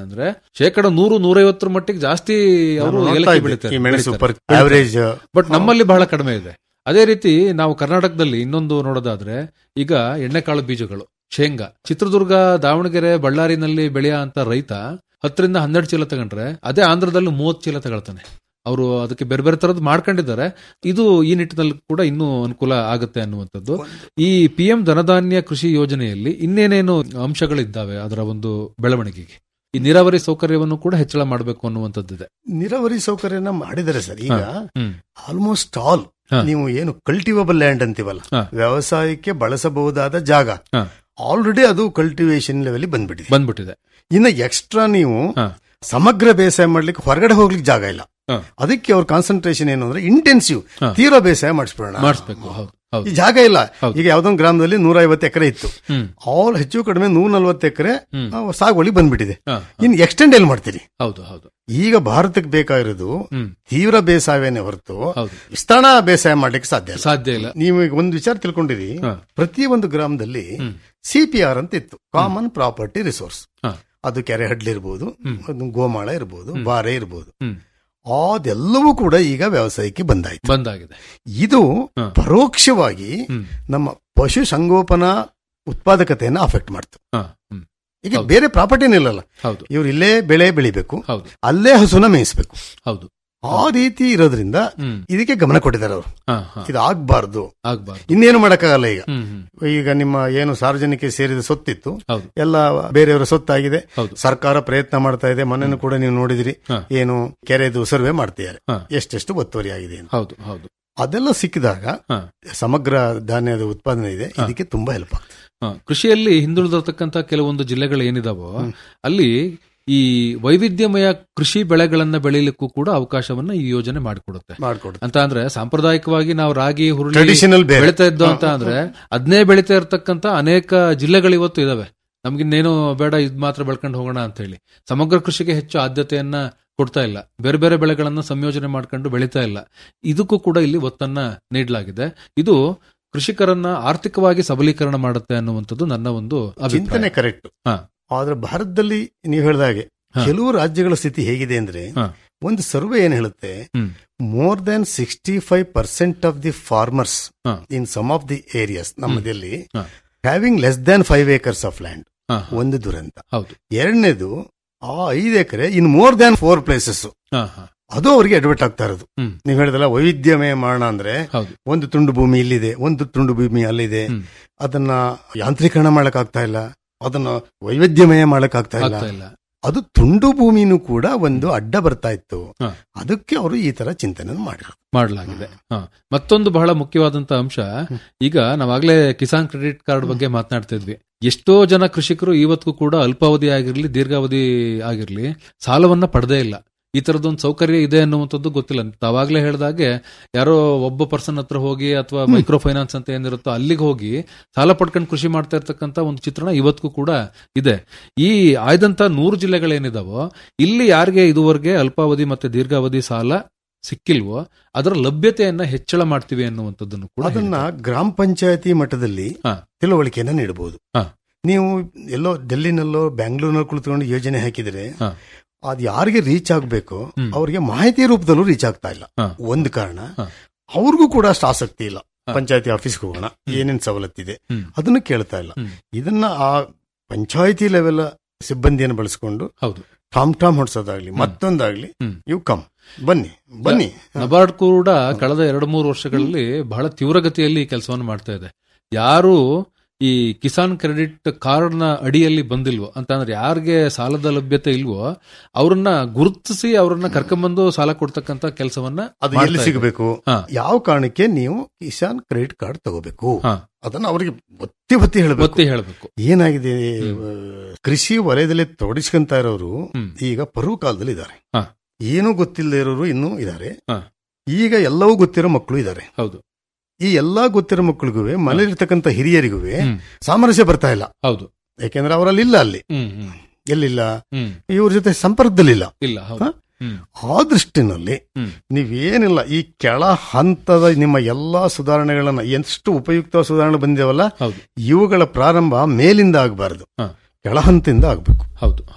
ಶೇಕಡ ನೂರು ನೂರೈವತ್ತರ ಮಟ್ಟಿಗೆ ಜಾಸ್ತಿ ಅವರು ನಾನು ನೋಡ್ತಾ ಏಲಕ್ಕಿ ಇದ್ದೆ. ಬೆಳಿತಾರೆ ಈ ಮೆಣಸು ಬೆಳಿತಾರೆ. per average, ಬಟ್ ನಮ್ಮಲ್ಲಿ ಬಹಳ ಕಡಿಮೆ ಇದೆ ಅದೇ ರೀತಿ ನಾವು ಕರ್ನಾಟಕದಲ್ಲಿ ಇನ್ನೊಂದು ನೋಡೋದಾದ್ರೆ ಈಗ ಎಣ್ಣೆಕಾಳು ಬೀಜಗಳು ಶೇಂಗಾ ಚಿತ್ರದುರ್ಗ ದಾವಣಗೆರೆ ಬಳ್ಳಾರಿನಲ್ಲಿ ಬೆಳೆಯ ಅಂತ ರೈತ ಹತ್ತರಿಂದ ಹನ್ನೆರಡು ಚೀಲ ತಗೊಂಡ್ರೆ ಅದೇ ಆಂಧ್ರದಲ್ಲಿ ಮೂವತ್ತು ಚೀಲ ತಗೊಳ್ತಾನೆ ಅವರು ಅದಕ್ಕೆ ಬೇರೆ ಬೇರೆ ತರದ್ ಮಾಡ್ಕೊಂಡಿದ್ದಾರೆ ಇದು ಈ ನಿಟ್ಟಿನಲ್ಲಿ ಕೂಡ ಇನ್ನೂ ಅನುಕೂಲ ಆಗುತ್ತೆ ಅನ್ನುವಂಥದ್ದು ಈ ಪಿ ಎಂ ಧನಧಾನ್ಯ ಕೃಷಿ ಯೋಜನೆಯಲ್ಲಿ ಇನ್ನೇನೇನು ಅಂಶಗಳಿದ್ದಾವೆ ಅದರ ಒಂದು ಬೆಳವಣಿಗೆಗೆ ಈ ನೀರಾವರಿ ಸೌಕರ್ಯವನ್ನು ಕೂಡ ಹೆಚ್ಚಳ ಮಾಡಬೇಕು ಅನ್ನುವಂಥದ್ದಿದೆ ನೀರಾವರಿ ಸೌಕರ್ಯನ ಮಾಡಿದ್ದಾರೆ ಸರ್ ಈಗ ಹಾ. ಹ್ಮ್. ಆಲ್ಮೋಸ್ಟ್ ಆಲ್ ಹಾ. ನೀವು ಏನು ಕಲ್ಟಿವಬಲ್ ಲ್ಯಾಂಡ್ ಅಂತೀವಲ್ಲ ಹಾ. ವ್ಯವಸಾಯಕ್ಕೆ ಬಳಸಬಹುದಾದ ಜಾಗ ಹಾ. ಆಲ್ರೆಡಿ ಅದು ಕಲ್ಟಿವೇಶನ್ ಲೆವೆಲ್ ಬಂದ್ಬಿಟ್ಟಿದೆ ಬಂದ್ಬಿಟ್ಟಿದೆ ಇನ್ನು ಎಕ್ಸ್ಟ್ರಾ ನೀವು ಸಮಗ್ರ ಬೇಸಾಯ ಮಾಡ್ಲಿಕ್ಕೆ ಹೊರಗಡೆ ಹೋಗ್ಲಿಕ್ಕೆ ಜಾಗ ಇಲ್ಲ ಹಾ. ಅದಕ್ಕೆ ಅವ್ರ ಕಾನ್ಸಂಟ್ರೇಷನ್ ಏನು ಅಂದ್ರೆ ಇಂಟೆನ್ಸಿವ್ ಹಾ. ತೀರಾ ಬೇಸಾಯ ಮಾಡಿಸ್ಬಿಡೋಣ ಮಾಡಿಸ್ಬೇಕು ಹೌದು ಹೌದು ಈ ಜಾಗ ಇಲ್ಲ ಈಗ ಯಾವ್ದೊಂದು ಗ್ರಾಮದಲ್ಲಿ ನೂರ ಐವತ್ತು ಎಕರೆ ಇತ್ತು ಹ್ಮ್. ಆಲ್ ಹೆಚ್ಚು ಕಡಿಮೆ ನೂರ ನಲ್ವತ್ತು ಎಕರೆ ಸಾಗುವಳಿ ಬಂದ್ಬಿಟ್ಟಿದೆ ಹಾ. ಇನ್ನು ಎಕ್ಸ್ಟೆಂಡ್ ಎಲ್ಲಿ ಮಾಡ್ತೀರಿ ಹೌದು ಹೌದು ಈಗ ಭಾರತಕ್ಕೆ ಬೇಕಾಗಿರೋದು ಹ್ಮ್. ತೀವ್ರ ಬೇಸಾಯವೇ ಹೊರತು ಹೌದು. ವಿಸ್ತರಣಾ ಬೇಸಾಯ ಮಾಡ್ಲಿಕ್ಕೆ ಸಾಧ್ಯ ಇಲ್ಲ ಸಾಧ್ಯ ಇಲ್ಲ ನೀವು ಈಗ ಒಂದು ವಿಚಾರ ತಿಳ್ಕೊಂಡಿರಿ ಹಾ. ಪ್ರತಿ ಒಂದು ಗ್ರಾಮದಲ್ಲಿ ಸಿಪಿಆರ್ ಅಂತ ಇತ್ತು ಕಾಮನ್ ಪ್ರಾಪರ್ಟಿ ರಿಸೋರ್ಸ್ ಹಾ. ಅದು ಕೆರೆ ಹಡ್ಲಿರ್ಬೋದು ಹ್ಮ್. ಅದು ಗೋಮಾಳ ಇರ್ಬೋದು ಹ್ಮ್. ಬಾರೆ ಇರ್ಬೋದು ಹ್ಮ್. ಅದೆಲ್ಲವೂ ಕೂಡ ಈಗ ವ್ಯವಸಾಯಕ್ಕೆ ಬಂದಾಯ್ತು ಬಂದಾಗಿದೆ ಇದು ಹಾ. ಪರೋಕ್ಷವಾಗಿ ಹ್ಮ್. ನಮ್ಮ ಪಶು ಸಂಗೋಪನಾ ಉತ್ಪಾದಕತೆಯನ್ನು ಅಫೆಕ್ಟ್ ಮಾಡ್ತು ಹಾ, ಹ್ಮ್. ಈಗ ಬೇರೆ ಪ್ರಾಪರ್ಟಿನೇ ಇಲ್ಲಲ್ಲ ಹೌದು ಇವ್ರು ಇಲ್ಲೇ ಬೆಳೆ ಬೆಳಿಬೇಕು ಹೌದು ಅಲ್ಲೇ ಹಸುನ ಮೇಯಿಸ್ಬೇಕು ಹೌದು ಆ ರೀತಿ ಇರೋದ್ರಿಂದ ಹ್ಮ್. ಇದಕ್ಕೆ ಗಮನ ಕೊಟ್ಟಿದ್ದಾರೆ ಅವರು ಹಾ, ಹಾ. ಇದು ಆಗ್ಬಾರ್ದು ಆಗ್ಬಾರ್ದು ಇನ್ನೇನು ಮಾಡಕ್ಕಾಗಲ್ಲ ಈಗ ಹ್ಮ್, ಹ್ಮ್. ಈಗ ನಿಮ್ಮ ಏನು ಸಾರ್ವಜನಿಕ ಸೇರಿದ ಸೊತ್ತಿತ್ತು ಹೌದು. ಎಲ್ಲ ಬೇರೆಯವರ ಸೊತ್ತಾಗಿದೆ ಹೌದು. ಸರ್ಕಾರ ಪ್ರಯತ್ನ ಮಾಡ್ತಾ ಇದೆ ಮೊನ್ನೆ ಕೂಡ ನೀವು ನೋಡಿದಿರಿ ಹಾ. ಏನು ಕೆರೆದು ಸರ್ವೆ ಮಾಡ್ತಿದ್ದಾರೆ ಹಾ. ಎಷ್ಟೆಷ್ಟು ಒತ್ತುವರಿ ಆಗಿದೆ ಅಂತ ಹೌದು ಹೌದು ಅದೆಲ್ಲ ಸಿಕ್ಕಿದಾಗ ಹಾ. ಸಮಗ್ರ ಧಾನ್ಯದ ಉತ್ಪಾದನೆ ಇದೆ ಇದಕ್ಕೆ ತುಂಬಾ ಹೆಲ್ಪ್ ಆಗ್ತದೆ ಹಾ, ಕೃಷಿಯಲ್ಲಿ ಹಿಂದುಳಿದಿರ್ತಕ್ಕಂಥ ಕೆಲವೊಂದು ಜಿಲ್ಲೆಗಳು ಏನಿದಾವೋ ಅಲ್ಲಿ ಈ ವೈವಿಧ್ಯಮಯ ಕೃಷಿ ಬೆಳೆಗಳನ್ನ ಬೆಳೀಲಿಕ್ಕೂ ಕೂಡ ಅವಕಾಶವನ್ನ ಈ ಯೋಜನೆ ಮಾಡಿಕೊಡುತ್ತೆ ಮಾಡ್ಕೊಡುತ್ತೆ. ಅಂತ ಅಂದ್ರೆ ಸಾಂಪ್ರದಾಯಿಕವಾಗಿ ನಾವು ರಾಗಿ ಹುರುಳಿ Traditional ಬೇರೆ. ಬೆಳಿತಾ ಇದ್ದೋ ಅಂತ ಹಾ, ಹಾ, ಅಂದ್ರೆ ಅದನ್ನೇ ಬೆಳಿತಾ ಇರ್ತಕ್ಕಂಥ ಅನೇಕ ಜಿಲ್ಲೆಗಳು ಇವತ್ತು ಇದಾವೆ ನಮ್ಗಿನ್ನೇನು ಬೇಡ ಇದ್ ಮಾತ್ರ ಬೆಳ್ಕೊಂಡು ಹೋಗೋಣ ಅಂತ ಹೇಳಿ ಸಮಗ್ರ ಕೃಷಿಗೆ ಹೆಚ್ಚು ಆದ್ಯತೆಯನ್ನ ಕೊಡ್ತಾ ಇಲ್ಲ ಬೇರೆ ಬೇರೆ ಬೆಳೆಗಳನ್ನ ಸಂಯೋಜನೆ ಮಾಡ್ಕೊಂಡು ಬೆಳೀತಾ ಇಲ್ಲ ಇದಕ್ಕೂ ಕೂಡ ಇಲ್ಲಿ ಒತ್ತನ್ನ ನೀಡಲಾಗಿದೆ ಇದು ಕೃಷಿಕರನ್ನ ಆರ್ಥಿಕವಾಗಿ ಸಬಲೀಕರಣ ಮಾಡುತ್ತೆ ಅನ್ನುವಂಥದ್ದು ನನ್ನ ಒಂದು ಚಿಂತನೆ ಅಭಿಪ್ರಾಯ ಕರೆಕ್ಟ್ ಹಾ. ಆದ್ರೆ ಭಾರತದಲ್ಲಿ ನೀವು ಹೇಳಿದಾಗೆ ಹಾ. ಕೆಲವು ರಾಜ್ಯಗಳ ಸ್ಥಿತಿ ಹೇಗಿದೆ ಅಂದ್ರೆ ಹಾ. ಒಂದು ಸರ್ವೆ ಏನ್ ಹೇಳುತ್ತೆ ಹ್ಮ್. More than sixty five percent of the farmers ಹಾ. In some of the areas ನಮ್ಮದಲ್ಲಿ ಹಾ. Having less than five acres of land ಹಾ. ಒಂದು ದುರಂತ ಹೌದು ಎರಡನೇದು ಆ ಐದು ಎಕರೆ in more than four places ಹಾ, ಹಾ. ಅದು ಅವರಿಗೆ ಅಡ್ವರ್ಟ್ ಆಗ್ತಾ ಇರೋದು ಹ್ಮ್. ನೀವು ಹೇಳಿದಲ್ಲ ವೈವಿಧ್ಯಮಯ ಮಾಡೋಣ ಅಂದ್ರೆ ಹೌದು ಒಂದು ತುಂಡು ಭೂಮಿ ಇಲ್ಲಿದೆ ಒಂದು ತುಂಡು ಭೂಮಿ ಅಲ್ಲಿದೆ ಹ್ಮ್. ಅದನ್ನ ಯಾಂತ್ರೀಕರಣ ಮಾಡಕ್ ಆಗ್ತಾ ಇಲ್ಲ ಅದನ್ನ ವೈವಿಧ್ಯಮಯ ಮಾಡಕ್ ಆಗ್ತಾ ಇಲ್ಲ ಆಗ್ತಾ ಇಲ್ಲ ಅದು ತುಂಡು ಭೂಮಿನೂ ಕೂಡ ಒಂದು ಅಡ್ಡ ಬರ್ತಾ ಇತ್ತು ಹಾ. ಅದಕ್ಕೆ ಅವರು ಈ ತರ ಚಿಂತನೆ ಮಾಡಿರೋದು ಮಾಡಲಾಗಿದೆ ಹ. ಮತ್ತೊಂದು ಬಹಳ ಮುಖ್ಯವಾದಂತ ಅಂಶ ಈಗ ನಾವಾಗ್ಲೇ ಕಿಸಾನ್ ಕ್ರೆಡಿಟ್ ಕಾರ್ಡ್ ಬಗ್ಗೆ ಮಾತನಾಡ್ತಿದ್ವಿ ಎಷ್ಟೋ ಜನ ಕೃಷಿಕರು ಇವತ್ತಿಗೂ ಕೂಡ ಅಲ್ಪಾವಧಿ ಆಗಿರ್ಲಿ ದೀರ್ಘಾವಧಿ ಆಗಿರ್ಲಿ ಸಾಲವನ್ನ ಪಡೆದೇ ಇಲ್ಲ ಈ ತರದೊಂದು ಸೌಕರ್ಯ ಇದೆ ಅನ್ನುವಂಥದ್ದು ಗೊತ್ತಿಲ್ಲ ತಾವಾಗ್ಲೇ ಹೇಳ್ದಾಗೆ ಯಾರೋ ಒಬ್ಬ ಪರ್ಸನ್ ಹತ್ರ ಹೋಗಿ ಅಥವಾ ಮೈಕ್ರೋ ಫೈನಾನ್ಸ್ ಅಂತ ಏನಿರುತ್ತೋ ಅಲ್ಲಿಗೆ ಹೋಗಿ ಸಾಲ ಪಡ್ಕೊಂಡು ಕೃಷಿ ಮಾಡ್ತಾ ಇರ್ತಕ್ಕಂಥ ಒಂದು ಚಿತ್ರಣ ಇವತ್ತಿಗೂ ಕೂಡ ಇದೆ ಈ ಆಯ್ದಂತ ನೂರು ಜಿಲ್ಲೆಗಳೇನಿದಾವೋ ಇಲ್ಲಿ ಯಾರಿಗೆ ಇದುವರೆಗೆ ಅಲ್ಪಾವಧಿ ಮತ್ತೆ ದೀರ್ಘಾವಧಿ ಸಾಲ ಸಿಕ್ಕಿಲ್ವೋ ಅದರ ಲಭ್ಯತೆಯನ್ನ ಹೆಚ್ಚಳ ಮಾಡ್ತೀವಿ ಅನ್ನುವಂಥದ್ದನ್ನು ಕೂಡ ಅದನ್ನ ಗ್ರಾಮ ಪಂಚಾಯತಿ ಮಟ್ಟದಲ್ಲಿ ಹಾ. ತಿಳುವಳಿಕೆಯನ್ನ ನೀಡಬಹುದು ಹಾ. ನೀವು ಎಲ್ಲೋ ಡೆಲ್ಲಿನಲ್ಲೋ ಬ್ಯಾಂಗ್ಳೂರ್ನಲ್ಲಿ ಕುಳಿತುಕೊಂಡು ಯೋಜನೆ ಹಾಕಿದ್ರೆ ಹಾ. ಅದು ಯಾರಿಗೆ ರೀಚ್ ಆಗಬೇಕು ಹ್ಮ್. ಅವರಿಗೆ ಮಾಹಿತಿ ರೂಪದಲ್ಲೂ ರೀಚ್ ಆಗ್ತಾ ಇಲ್ಲ ಹಾ. ಒಂದು ಕಾರಣ ಹಾ. ಅವ್ರಿಗೂ ಕೂಡ ಅಷ್ಟು ಆಸಕ್ತಿ ಇಲ್ಲ ಹಾ. ಪಂಚಾಯತಿ ಆಫೀಸ್ಗೆ ಹೋಗೋಣ ಏನೇನ್ ಸವಲತ್ತಿದೆ ಹ್ಮ್. ಅದನ್ನು ಕೇಳ್ತಾ ಇಲ್ಲ ಹ್ಮ್. ಇದನ್ನ ಆ ಪಂಚಾಯತಿ ಲೆವೆಲ್ ಸಿಬ್ಬಂದಿಯನ್ನು ಬಳಸಿಕೊಂಡು ಹೌದು ಟಾಮ್ ಟಾಮ್ ಹೊಡ್ಸೋದಾಗ್ಲಿ ಮತ್ತೊಂದಾಗ್ಲಿ ಹ್ಮ್. ಇವು ಕಮ್ ಬನ್ನಿ ಬನ್ನಿ ನಬಾರ್ಡ್ ಕೂಡ ಕಳೆದ ಎರಡು ಮೂರು ವರ್ಷಗಳಲ್ಲಿ ಬಹಳ ತೀವ್ರಗತಿಯಲ್ಲಿ ಈ ಕೆಲಸವನ್ನು ಮಾಡ್ತಾ ಇದೆ ಯಾರು ಈ ಕಿಸಾನ್ ಕ್ರೆಡಿಟ್ ಕಾರ್ಡ್ ನ ಅಡಿಯಲ್ಲಿ ಬಂದಿಲ್ವೋ ಅಂತ ಅಂದ್ರೆ ಯಾರಿಗೆ ಸಾಲದ ಲಭ್ಯತೆ ಇಲ್ವೋ ಅವ್ರನ್ನ ಗುರುತಿಸಿ ಅವ್ರನ್ನ ಕರ್ಕೊಂಡ್ಬಂದು ಸಾಲ ಕೊಡ್ತಕ್ಕಂತ ಕೆಲಸವನ್ನ ಅದು ಮಾಡ್ತಾ ಎಲ್ಲಿ ಇದೆ. ಸಿಗಬೇಕು ಹಾ. ಯಾವ ಕಾರಣಕ್ಕೆ ನೀವು ಕಿಸಾನ್ ಕ್ರೆಡಿಟ್ ಕಾರ್ಡ್ ತಗೋಬೇಕು ಹಾ. ಅದನ್ನ ಅವರಿಗೆ ಒತ್ತಿ ಒತ್ತಿ ಹೇಳಬೇಕು ಒತ್ತಿ ಹೇಳ್ಬೇಕು ಏನಾಗಿದೆ ಆ, ಕೃಷಿ ವಲಯದಲ್ಲಿ ತೊಡಗಿಸ್ಕೊಂತ ಇರೋರು ಹ್ಮ್. ಈಗ ಪರು ಕಾಲದಲ್ಲಿ ಇದ್ದಾರೆ ಹಾ. ಏನೂ ಗೊತ್ತಿಲ್ಲದೆ ಇರೋರು ಇನ್ನೂ ಇದ್ದಾರೆ ಹಾ. ಈಗ ಎಲ್ಲವೂ ಗೊತ್ತಿರೋ ಮಕ್ಕಳು ಇದ್ದಾರೆ ಹೌದು ಈ ಎಲ್ಲಾ ಗೊತ್ತಿರೋ ಮಕ್ಕಳಿಗೂ ಮನೇಲಿರ್ತಕ್ಕಂಥ ಹಿರಿಯರಿಗೂ ಹ್ಮ್. ಸಾಮರಸ್ಯ ಬರ್ತಾ ಇಲ್ಲ ಹೌದು ಯಾಕೆಂದ್ರೆ ಅವರಲ್ಲಿ ಇಲ್ಲ ಅಲ್ಲಿ ಹ್ಮ್ ಹ್ಮ್ ಎಲ್ಲಿಲ್ಲ ಹ್ಮ್ ಇವ್ರ ಜೊತೆ ಸಂಪರ್ಕದಲ್ಲಿಲ್ಲ ಇಲ್ಲ ಹೌದು ಹಾ? ಹ್ಮ್ ಆ ದೃಷ್ಟಿನಲ್ಲಿ ಹ್ಮ್. ನೀವೇನಿಲ್ಲ ಈ ಕೆಳ ಹಂತದ ನಿಮ್ಮ ಎಲ್ಲಾ ಸುಧಾರಣೆಗಳನ್ನ ಎಷ್ಟು ಉಪಯುಕ್ತ ಸುಧಾರಣೆ ಬಂದಿದಾವಲ್ಲ ಹೌದು ಇವುಗಳ ಪ್ರಾರಂಭ ಮೇಲಿಂದ ಆಗಬಾರದು ಹಾ. ಕೆಳ ಹಂತದಿಂದ ಆಗ್ಬೇಕು ಹೌದು ಹೌದು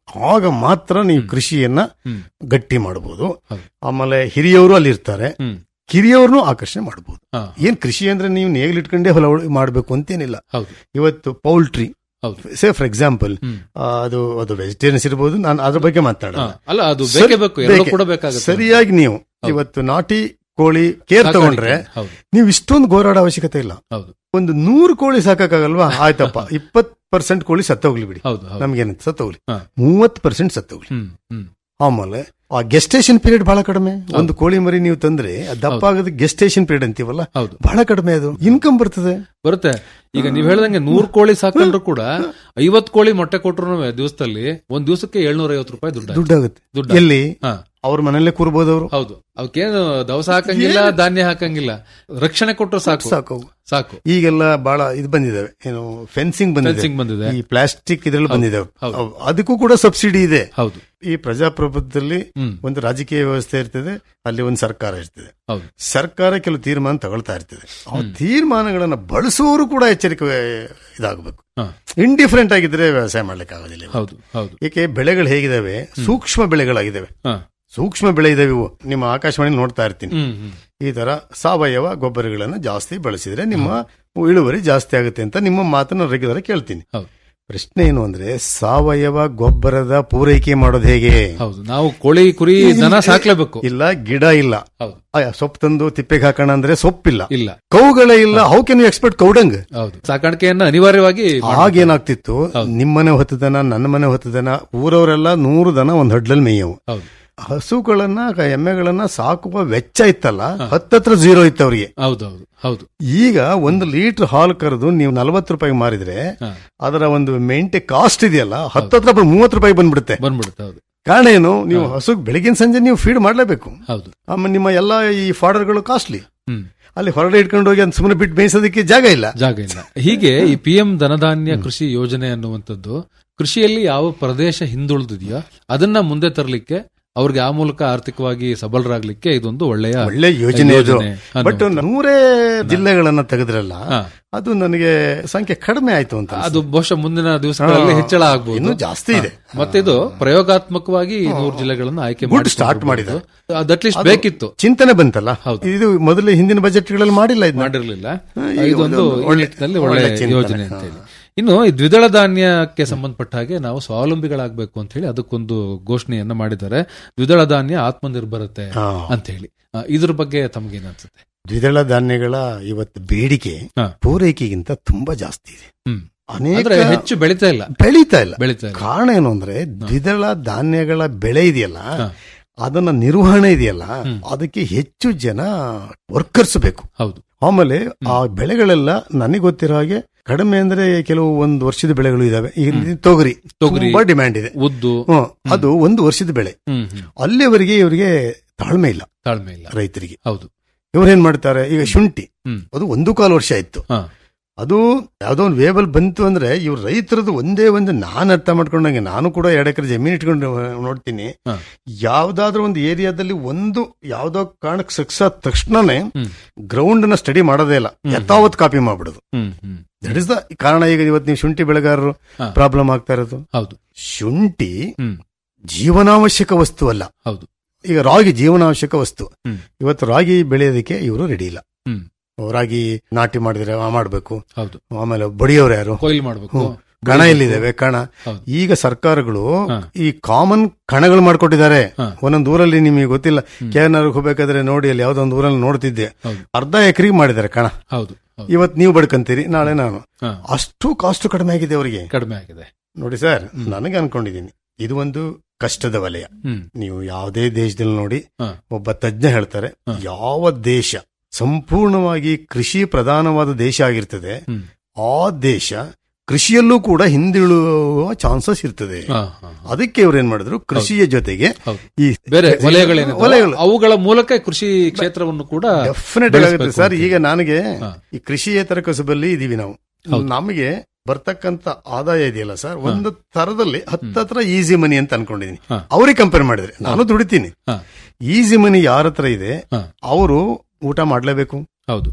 ಆಗ ಮಾತ್ರ ನೀವು ಕೃಷಿಯನ್ನ ಗಟ್ಟಿ ಮಾಡಬಹುದು ಆಮೇಲೆ ಹಿರಿಯವರು ಅಲ್ಲಿ ಇರ್ತಾರೆ ಕಿರಿಯವ್ರನ್ನೂ ಆಕರ್ಷಣೆ ಮಾಡಬಹುದು ಏನ್ ಕೃಷಿ ಅಂದ್ರೆ ನೀವು ನೇಗ್ಲಿಟ್ಕೊಂಡೇ ಹೊಲ ಉಳ್- ಮಾಡ್ಬೇಕು ಅಂತೇನಿಲ್ಲ ಇವತ್ತು ಪೌಲ್ಟ್ರಿ ಸೇ ಫಾರ್ ಎಕ್ಸಾಂಪಲ್ ಅದು ಅದು ವೆಜಿಟೇರಿಯನ್ಸ್ ಇರಬಹುದು ನಾನು ಅದ್ರ ಬಗ್ಗೆ ಮಾತಾಡೋಣ ಹಾ, ಅಲ್ಲ, ಅದು ಬೇಕೇ ಬೇಕು, ಎರಡೂ ಕೂಡ ಬೇಕಾಗುತ್ತೆ. ಸರಿಯಾಗಿ ನೀವು ಇವತ್ತು ನಾಟಿ ಕೋಳಿ ಕೇರ್ ಸಾಕಾಣಿಕೆ, ತಗೊಂಡ್ರೆ ಹೌದು. ನೀವು ಇಷ್ಟೊಂದು ಗೋರಾಡೋ ಅವಶ್ಯಕತೆ ಇಲ್ಲ ಹೌದು. ಒಂದು ನೂರು ಕೋಳಿ ಸಾಕಾಗಲ್ವಾ ಆಯ್ತಪ್ಪ ಇಪ್ಪತ್ ಪರ್ಸೆಂಟ್ ಕೋಳಿ ಸತ್ತೋಗ್ಲಿ ಬಿಡಿ ಹೌದು, ಹೌದು. ನಮ್ಗೇನಂತ ಸತ್ತೋಗ್ಲಿ ಹಾ. ಮೂವತ್ ಪರ್ಸೆಂಟ್ ಸತ್ತೋಗ್ಲಿ ಹ್ಮ್ ಹ್ಮ್ ಆಮೇಲೆ ಆ ಗೆಸ್ಟೇಷನ್ ಪೀರಿಯಡ್ ಬಹಳ ಕಡಿಮೆ ಒಂದು ಕೋಳಿ ಮರಿ ನೀವು ತಂದ್ರೆ ಅದ್ ದಪ್ಪ ಆಗೋದು ಗೆಸ್ಟೇಷನ್ ಪೀರಿಯಡ್ ಅಂತೀವಲ್ಲ ಬಹಳ ಕಡಿಮೆ ಅದು ಇನ್ಕಮ್ ಬರ್ತದೆ ಬರುತ್ತೆ ಈಗ ನೀವ್ ಹೇಳ್ದಂಗೆ ನೂರ್ ಕೋಳಿ ಸಾಕೊಂಡ್ರು ಕೂಡ ಐವತ್ ಕೋಳಿ ಮೊಟ್ಟೆ ಕೊಟ್ರು ದಿವಸದಲ್ಲಿ ಒಂದ್ ದಿವಸಕ್ಕೆ ಏಳ್ನೂರ ಐವತ್ತು ರೂಪಾಯಿ ದುಡ್ಡು ದುಡ್ಡಾಗುತ್ತೆ ದುಡ್ಡು ಎಲ್ಲಿ ಹಾ. ಅವ್ರ ಮನೆಯಲ್ಲೇ ಕೂರ್ಬೋದು ಅವರು ಹೌದು ಅವಕ್ಕೇನು ದವಸ ಹಾಕಂಗಿಲ್ಲ ಧಾನ್ಯ ಹಾಕಂಗಿಲ್ಲ ರಕ್ಷಣೆ ಕೊಟ್ಟರು ಸಾಕು ಸಾಕು ಸಾಕು ಈಗೆಲ್ಲ ಬಹಳ ಇದು ಬಂದಿದಾವೆ ಏನು ಫೆನ್ಸಿಂಗ್ Fencing ಬಂದಿದೆ. ಈ ಪ್ಲಾಸ್ಟಿಕ್ ಇದ್ರಲ್ಲಿ ಹೌದು, ಬಂದಿದಾವೆ ಹೌದು. ಅವ್- ಅದಕ್ಕೂ ಕೂಡ ಸಬ್ಸಿಡಿ ಇದೆ ಹೌದು ಈ ಪ್ರಜಾಪ್ರಭುತ್ವದಲ್ಲಿ ಹ್ಮ್. ಒಂದು ರಾಜಕೀಯ ವ್ಯವಸ್ಥೆ ಇರ್ತದೆ ಅಲ್ಲಿ ಒಂದು ಸರ್ಕಾರ ಇರ್ತದೆ ಹೌದು ಸರ್ಕಾರ ಕೆಲವು ತೀರ್ಮಾನ ತಗೊಳ್ತಾ ಇರ್ತದೆ ಆ ತೀರ್ಮಾನಗಳನ್ನ ಬಳಸುವವರು ಕೂಡ ಎಚ್ಚರಿಕೆ ಇದಾಗಬೇಕು ಹಾ. ಇಂಡಿಫರೆಂಟ್ ಆಗಿದ್ರೆ ವ್ಯವಸಾಯ ಮಾಡ್ಲಿಕ್ಕೆ ಆಗೋದಿಲ್ಲ ಇವತ್ತು. ಹೌದು ಹೌದು ಏಕೆ ಬೆಳೆಗಳು ಹೇಗಿದಾವೆ ಸೂಕ್ಷ್ಮ ಬೆಳೆಗಳಾಗಿದ್ದಾವೆ ಹಾ. ಸೂಕ್ಷ್ಮ ಬೆಳೆ ಇದಾವೆ ಇವು ನಿಮ್ಮ ಆಕಾಶವಾಣಿ ನೋಡ್ತಾ ಇರ್ತೀನಿ ಹ್ಮ್ ಹ್ಮ್ ಈ ತರ ಸಾವಯವ ಗೊಬ್ಬರಗಳನ್ನು ಜಾಸ್ತಿ ಬಳಸಿದ್ರೆ ನಿಮ್ಮ ಇಳುವರಿ ಜಾಸ್ತಿ ಆಗುತ್ತೆ ಅಂತ ನಿಮ್ಮ ಮಾತನ್ನ ರೆಗ್ಯುಲರ್ ಕೇಳ್ತೀನಿ ಹೌದು. ಪ್ರಶ್ನೆ ಏನು ಅಂದ್ರೆ ಸಾವಯವ ಗೊಬ್ಬರದ ಪೂರೈಕೆ ಮಾಡೋದು ಹೇಗೆ ಹೌದು ನಾವು ಕೋಳಿ ಕುರಿ ದನ ಸಾಕ್ಲೇಬೇಕು ಇಲ್ಲ ಗಿಡ ಇಲ್ಲ ಹೌದು ಆಯ್, ಸೊಪ್ಪು ತಂದು ತಿಪ್ಪೆಗೆ ಹಾಕೋಣ ಅಂದ್ರೆ ಸೊಪ್ಪಿಲ್ಲ ಇಲ್ಲ ಕೌಗಳೇ ಇಲ್ಲ how can you expect cow dung ಹೌದು ಸಾಕಾಣಿಕೆಯನ್ನ ಅನಿವಾರ್ಯವಾಗಿ ಮಾಡ್ಬೇಕು. ಆಗೇನಾಗ್ತಿತ್ತು ನಿಮ್ಮನೆ ಹೊತ್ತು ದನ ನನ್ನ ಮನೆ ಹೊತ್ತು ದನ ಊರವರೆಲ್ಲ ನೂರು ದನ ಒಂದ್ ಹಡ್ಲಲ್ಲಿ ಮೇಯವು ಹೌದು ಹಸುಗಳನ್ನ ಕ- ಎಮ್ಮೆಗಳನ್ನ ಸಾಕುವ ವೆಚ್ಚ ಇತ್ತಲ್ಲ ಹತ್ತತ್ರ ಝೀರೋ ಇತ್ತು ಅವರಿಗೆ ಹೌದೌದು ಹೌದು ಈಗ ಒಂದು ಲೀಟರ್ ಹಾಲು ಕರೆದು ನೀವು ನಲವತ್ತು ರೂಪಾಯಿ ಮಾರಿದ್ರೆ ಹಾ. ಅದರ ಒಂದು ಮೇಂಟೆ ಕಾಸ್ಟ್ ಇದೆಯಲ್ಲ ಹತ್ತತ್ರ ಮೂವತ್ತು ರೂಪಾಯಿ ಬಂದ್ಬಿಡುತ್ತೆ ಬಂದ್ಬಿಡುತ್ತೆ ಹೌದು ಕಾರಣ ಏನು ನೀವು ಹಸು ಬೆಳಗಿನ ಸಂಜೆ ನೀವು ಫೀಡ್ ಮಾಡ್ಲೇಬೇಕು ಹೌದು ಆಮೇಲೆ ನಿಮ್ಮ ಎಲ್ಲ ಈ ಫಾಡರ್ಗಳು ಕಾಸ್ಟ್ಲಿ ಹ್ಮ್ ಅಲ್ಲಿ ಹೊರಗಡೆ ಇಟ್ಕೊಂಡು ಹೋಗಿ ಅಂತ ಸುಮ್ಮನೆ ಬಿಟ್ಟು ಬೇಯಿಸೋದಕ್ಕೆ ಜಾಗ ಇಲ್ಲ ಜಾಗ ಇಲ್ಲ ಹೀಗೆ ಈ ಪಿ ಎಂ ಧನಧಾನ್ಯ ಕೃಷಿ ಯೋಜನೆ ಅನ್ನುವಂಥದ್ದು ಕೃಷಿಯಲ್ಲಿ ಯಾವ ಪ್ರದೇಶ ಹಿಂದುಳಿದಿದೆಯೋ ಅದನ್ನ ಮುಂದೆ ತರಲಿಕ್ಕೆ ಅವ್ರಿಗೆ ಆ ಮೂಲಕ ಆರ್ಥಿಕವಾಗಿ ಸಬಲರಾಗ್ಲಿಕ್ಕೆ ಇದೊಂದು ಒಳ್ಳೆಯ ಒಳ್ಳೆ ಯೋಜನೆ ಇದು ಅನ್ನುವಂಥದ್ದು. ಬಟ್ ನೂರೇ ಜಿಲ್ಲೆಗಳನ್ನ ತೆಗೆದ್ರಲ್ಲ ಹಾ. ಅದು ನನಗೆ ಸಂಖ್ಯೆ ಕಡಿಮೆ ಆಯ್ತು ಅಂತ ಅದು ಬಹುಶಃ ಮುಂದಿನ ದಿವಸಗಳಲ್ಲಿ ಹಾ. ಹೆಚ್ಚಳ ಆಗ್ಬಹುದು ಇನ್ನೂ ಜಾಸ್ತಿ ಇದೆ. ಮತ್ತೆ ಇದು ಪ್ರಯೋಗಾತ್ಮಕವಾಗಿ ಈ ನೂರು ಜಿಲ್ಲೆಗಳನ್ನು ಆಯ್ಕೆ ಗುಡ್ ಸ್ಟಾರ್ಟ್ ಮಾಡಿದ್ದಾರೆ ಅದು ಅಟ್ಲೀಸ್ಟ್ ಅದು ಬೇಕಿತ್ತು ಚಿಂತನೆ ಬಂತಲ್ಲ ಇದು ಮೊದಲು ಹಿಂದಿನ ಬಜೆಟ್ಗಳಲ್ಲಿ ಮಾಡಿಲ್ಲ ಇದು ಮಾಡಿರ್ಲಿಲ್ಲ ಈಗ ಇದೊಂದು ಒಂದು ಈ ನಿಟ್ಟಿನಲ್ಲಿ ಒಳ್ಳೆ ಒಳ್ಳೆ ಚಿಂತನೆ. ಯೋಜನೆ ಅಂತ ಹೇಳಿ ಇನ್ನು ಈ ದ್ವಿದಳ ಧಾನ್ಯಕ್ಕೆ ಸಂಬಂಧಪಟ್ಟ ಹಾಗೆ ನಾವು ಸ್ವಾವಲಂಬಿಗಳಾಗಬೇಕು ಅಂತ ಹೇಳಿ ಅದಕ್ಕೊಂದು ಘೋಷಣೆಯನ್ನ ಮಾಡಿದ್ದಾರೆ ದ್ವಿದಳ ಧಾನ್ಯ ಆತ್ಮನಿರ್ಭರತೆ ಹಾ. ಅಂತ ಹೇಳಿ ಆ, ಇದ್ರ ಬಗ್ಗೆ ತಮಗೇನ್ ಅನ್ಸುತ್ತೆ ದ್ವಿದಳ ಧಾನ್ಯಗಳ ಇವತ್ತು ಬೇಡಿಕೆ ಹಾ. ಪೂರೈಕೆಗಿಂತ ತುಂಬಾ ಜಾಸ್ತಿ ಇದೆ ಹ್ಮ್ ಅನೇಕ ಅಂದ್ರೆ ಹೆಚ್ಚು ಬೆಳೀತಾ ಇಲ್ಲ ಬೆಳೀತಾ ಇಲ್ಲ ಬೆಳೀತಾ ಇಲ್ಲ ಕಾರಣ ಏನು ಅಂದ್ರೆ ದ್ವಿದಳ ಧಾನ್ಯಗಳ ಬೆಳೆ ಇದೆಯಲ್ಲ ಅದನ್ನ ನಿರ್ವಹಣೆ ಇದೆಯಲ್ಲ ಅದಕ್ಕೆ ಹೆಚ್ಚು ಜನ ವರ್ಕರ್ಸ್ ಬೇಕು ಹೌದು ಆಮೇಲೆ ಆ ಬೆಳೆಗಳೆಲ್ಲ ನನಗೆ ಗೊತ್ತಿರೋ ಹಾಗೆ ಕಡಿಮೆ ಅಂದ್ರೆ ಕೆಲವು ಒಂದು ವರ್ಷದ ಬೆಳೆಗಳು ಇದಾವೆ ಈಗ ತೊಗರಿ ತೊಗರಿ, ತುಂಬಾ ಡಿಮ್ಯಾಂಡ್ ಇದೆ ಉದ್ದು ಹ್ಮ್. ಅದು ಒಂದು ವರ್ಷದ ಬೆಳೆ ಹ್ಮ್ ಹ್ಮ್ ಅಲ್ಲಿವರೆಗೆ ಇವರಿಗೆ ತಾಳ್ಮೆ ಇಲ್ಲ ತಾಳ್ಮೆ ಇಲ್ಲ ರೈತರಿಗೆ ಹೌದು ಇವ್ರೇನ್ ಮಾಡ್ತಾರೆ ಈಗ ಶುಂಠಿ ಹ್ಮ್. ಅದು ಒಂದು ಕಾಲು ವರ್ಷ ಆಯ್ತು ಹಾ. ಅದು ಯಾವ್ದೋ ಒಂದು ವೇಬಲ್ ಬಂತು ಅಂದ್ರೆ ಇವ್ರ ರೈತರದ್ದು ಒಂದೇ ಒಂದು ನಾನು ಅರ್ಥ ಮಾಡ್ಕೊಂಡಂಗೆ ನಾನು ಕೂಡ ಎರಡು ಎಕರೆ ಜಮೀನು ಇಟ್ಕೊಂಡು ನೋಡ್ತೀನಿ ಹಾ. ಯಾವ್ದಾದ್ರೂ ಒಂದು ಏರಿಯಾದಲ್ಲಿ ಒಂದು ಯಾವ್ದೋ ಕಾರಣಕ್ಕೆ ಸಕ್ಸಸ್ ಆದ ತಕ್ಷಣನೇ ಹ್ಮ್. ಗ್ರೌಂಡ್ ನ ಸ್ಟಡಿ ಮಾಡೋದೇ ಇಲ್ಲ ಯಥಾವತ್ ಕಾಪಿ ಮಾಡ್ಬಿಡುದು hmm hmm that is the ಕಾರಣ ಈಗ ಇವತ್ತು ನೀವು ಶುಂಠಿ ಬೆಳೆಗಾರರು ಹಾ. ಪ್ರಾಬ್ಲಮ್ ಆಗ್ತಾ ಇರೋದು ಹೌದು ಶುಂಠಿ ಹ್ಮ್ ಜೀವನಾವಶ್ಯಕ ವಸ್ತು ಅಲ್ಲ ಹೌದು ಈಗ ರಾಗಿ ಜೀವನಾವಶ್ಯಕ ವಸ್ತು ಹ್ಮ್. ಇವತ್ತು ರಾಗಿ ಬೆಳೆಯೋದಕ್ಕೆ ಇವರು ರೆಡಿ ಇಲ್ಲ ಹ್ಮ್ ರಾಗಿ ನಾಟಿ ಮಾಡಿದ್ರೆ ಆ ಮಾಡ್ಬೇಕು ಹೌದು ಆಮೇಲೆ ಬಡಿಯೋರು ಯಾರು ಕೊಯ್ಲು ಮಾಡ್ಬೇಕು ಹ್ಮ್. ಕಣ ಎಲ್ಲಿದ್ದಾವೆ ಕಣ ಹೌದು. ಈಗ ಸರ್ಕಾರಗಳು ಹಾ. ಈ ಕಾಮನ್ ಕಣಗಳು ಮಾಡ್ಕೊಟ್ಟಿದ್ದಾರೆ ಹಾ. ಒಂದೊಂದು ಊರಲ್ಲಿ ನಿಮಗೆ ಗೊತ್ತಿಲ್ಲ ಕೆ ಎನ್ ಆರ್ ಹೋಗ್ಬೇಕಾದ್ರೆ ನೋಡಿ ಅಲ್ಲಿ ಯಾವ್ದೋ ಒಂದು ಊರಲ್ಲಿ ನೋಡ್ತಿದ್ದೆ ಹೌದು. ಅರ್ಧ ಎಕರೆಗೆ ಮಾಡಿದ್ದಾರೆ ಕಣ ಹೌದು ಹೌದು. ಇವತ್ ನೀವು ಬಡ್ಕಂತೀರಿ ನಾಳೆ ನಾನು ಹಾ. ಅಷ್ಟು ಕಾಸ್ಟ್ ಕಡಿಮೆ ಆಗಿದೆ ಅವರಿಗೆ ಕಡಿಮೆ ಆಗಿದೆ ನೋಡಿ ಸರ್ ನನಗೆ ಅನ್ಕೊಂಡಿದ್ದೀನಿ ಇದು ಒಂದು ಕಷ್ಟದ ವಲಯ ಹ್ಮ್ ನೀವು ಯಾವುದೇ ದೇಶದಲ್ಲಿ ನೋಡಿ ಹಾ. ಒಬ್ಬ ತಜ್ಞ ಹೇಳ್ತಾರೆ ಯಾವ ದೇಶ ಸಂಪೂರ್ಣವಾಗಿ ಕೃಷಿ ಪ್ರಧಾನವಾದ ದೇಶ ಆಗಿರ್ತದೆ ಹ್ಮ್. ಆ ದೇಶ ಕೃಷಿಯಲ್ಲೂ ಕೂಡ ಹಿಂದಿಳುವ ಚಾನ್ಸಸ್ ಇರ್ತದೆ ಹಾ, ಹಾ, ಅದಕ್ಕೆ ಇವ್ರು ಏನ್ ಮಾಡಿದ್ರು ಕೃಷಿಯ ಜೊತೆಗೆ ಹೌದು. ಈ ಬೇರೆ ವಲಯಗಳೇನಿದೆ ವಲಯಗಳು ಅವುಗಳ ಮೂಲಕ ಕೃಷಿ ಕ್ಷೇತ್ರವನ್ನು ಕೂಡ ಡೆಫಿನೆಟ್ ಆಗುತ್ತೆ ಬೆಳೆಸ್ಬೇಕು ಸರ್ ಅಂತ ಈಗ ನನಗೆ ಹಾ. ಈ ಕೃಷಿಯೇತರ ಕಸುಬಲ್ಲಿ ಇದೀವಿ ನಾವು ನಮಗೆ ಬರ್ತಕ್ಕಂತ ಆದಾಯ ಇದೆಯಲ್ಲ ಸರ್ ಒಂದು ತರದಲ್ಲಿ ಹತ್ತತ್ರ ಈಸಿ ಮನಿ ಅಂತ ಅನ್ಕೊಂಡಿದೀನಿ ಹಾ. ಅವ್ರಿಗೆ ಕಂಪೇರ್ ಮಾಡಿದ್ರೆ ನಾನು ದುಡಿತೀನಿ ಹಾ. ಈಸಿ ಮನಿ ಯಾರ ಹತ್ರ ಇದೆ ಹಾ. ಅವರು ಊಟ ಮಾಡ್ಲೇಬೇಕು ಹೌದು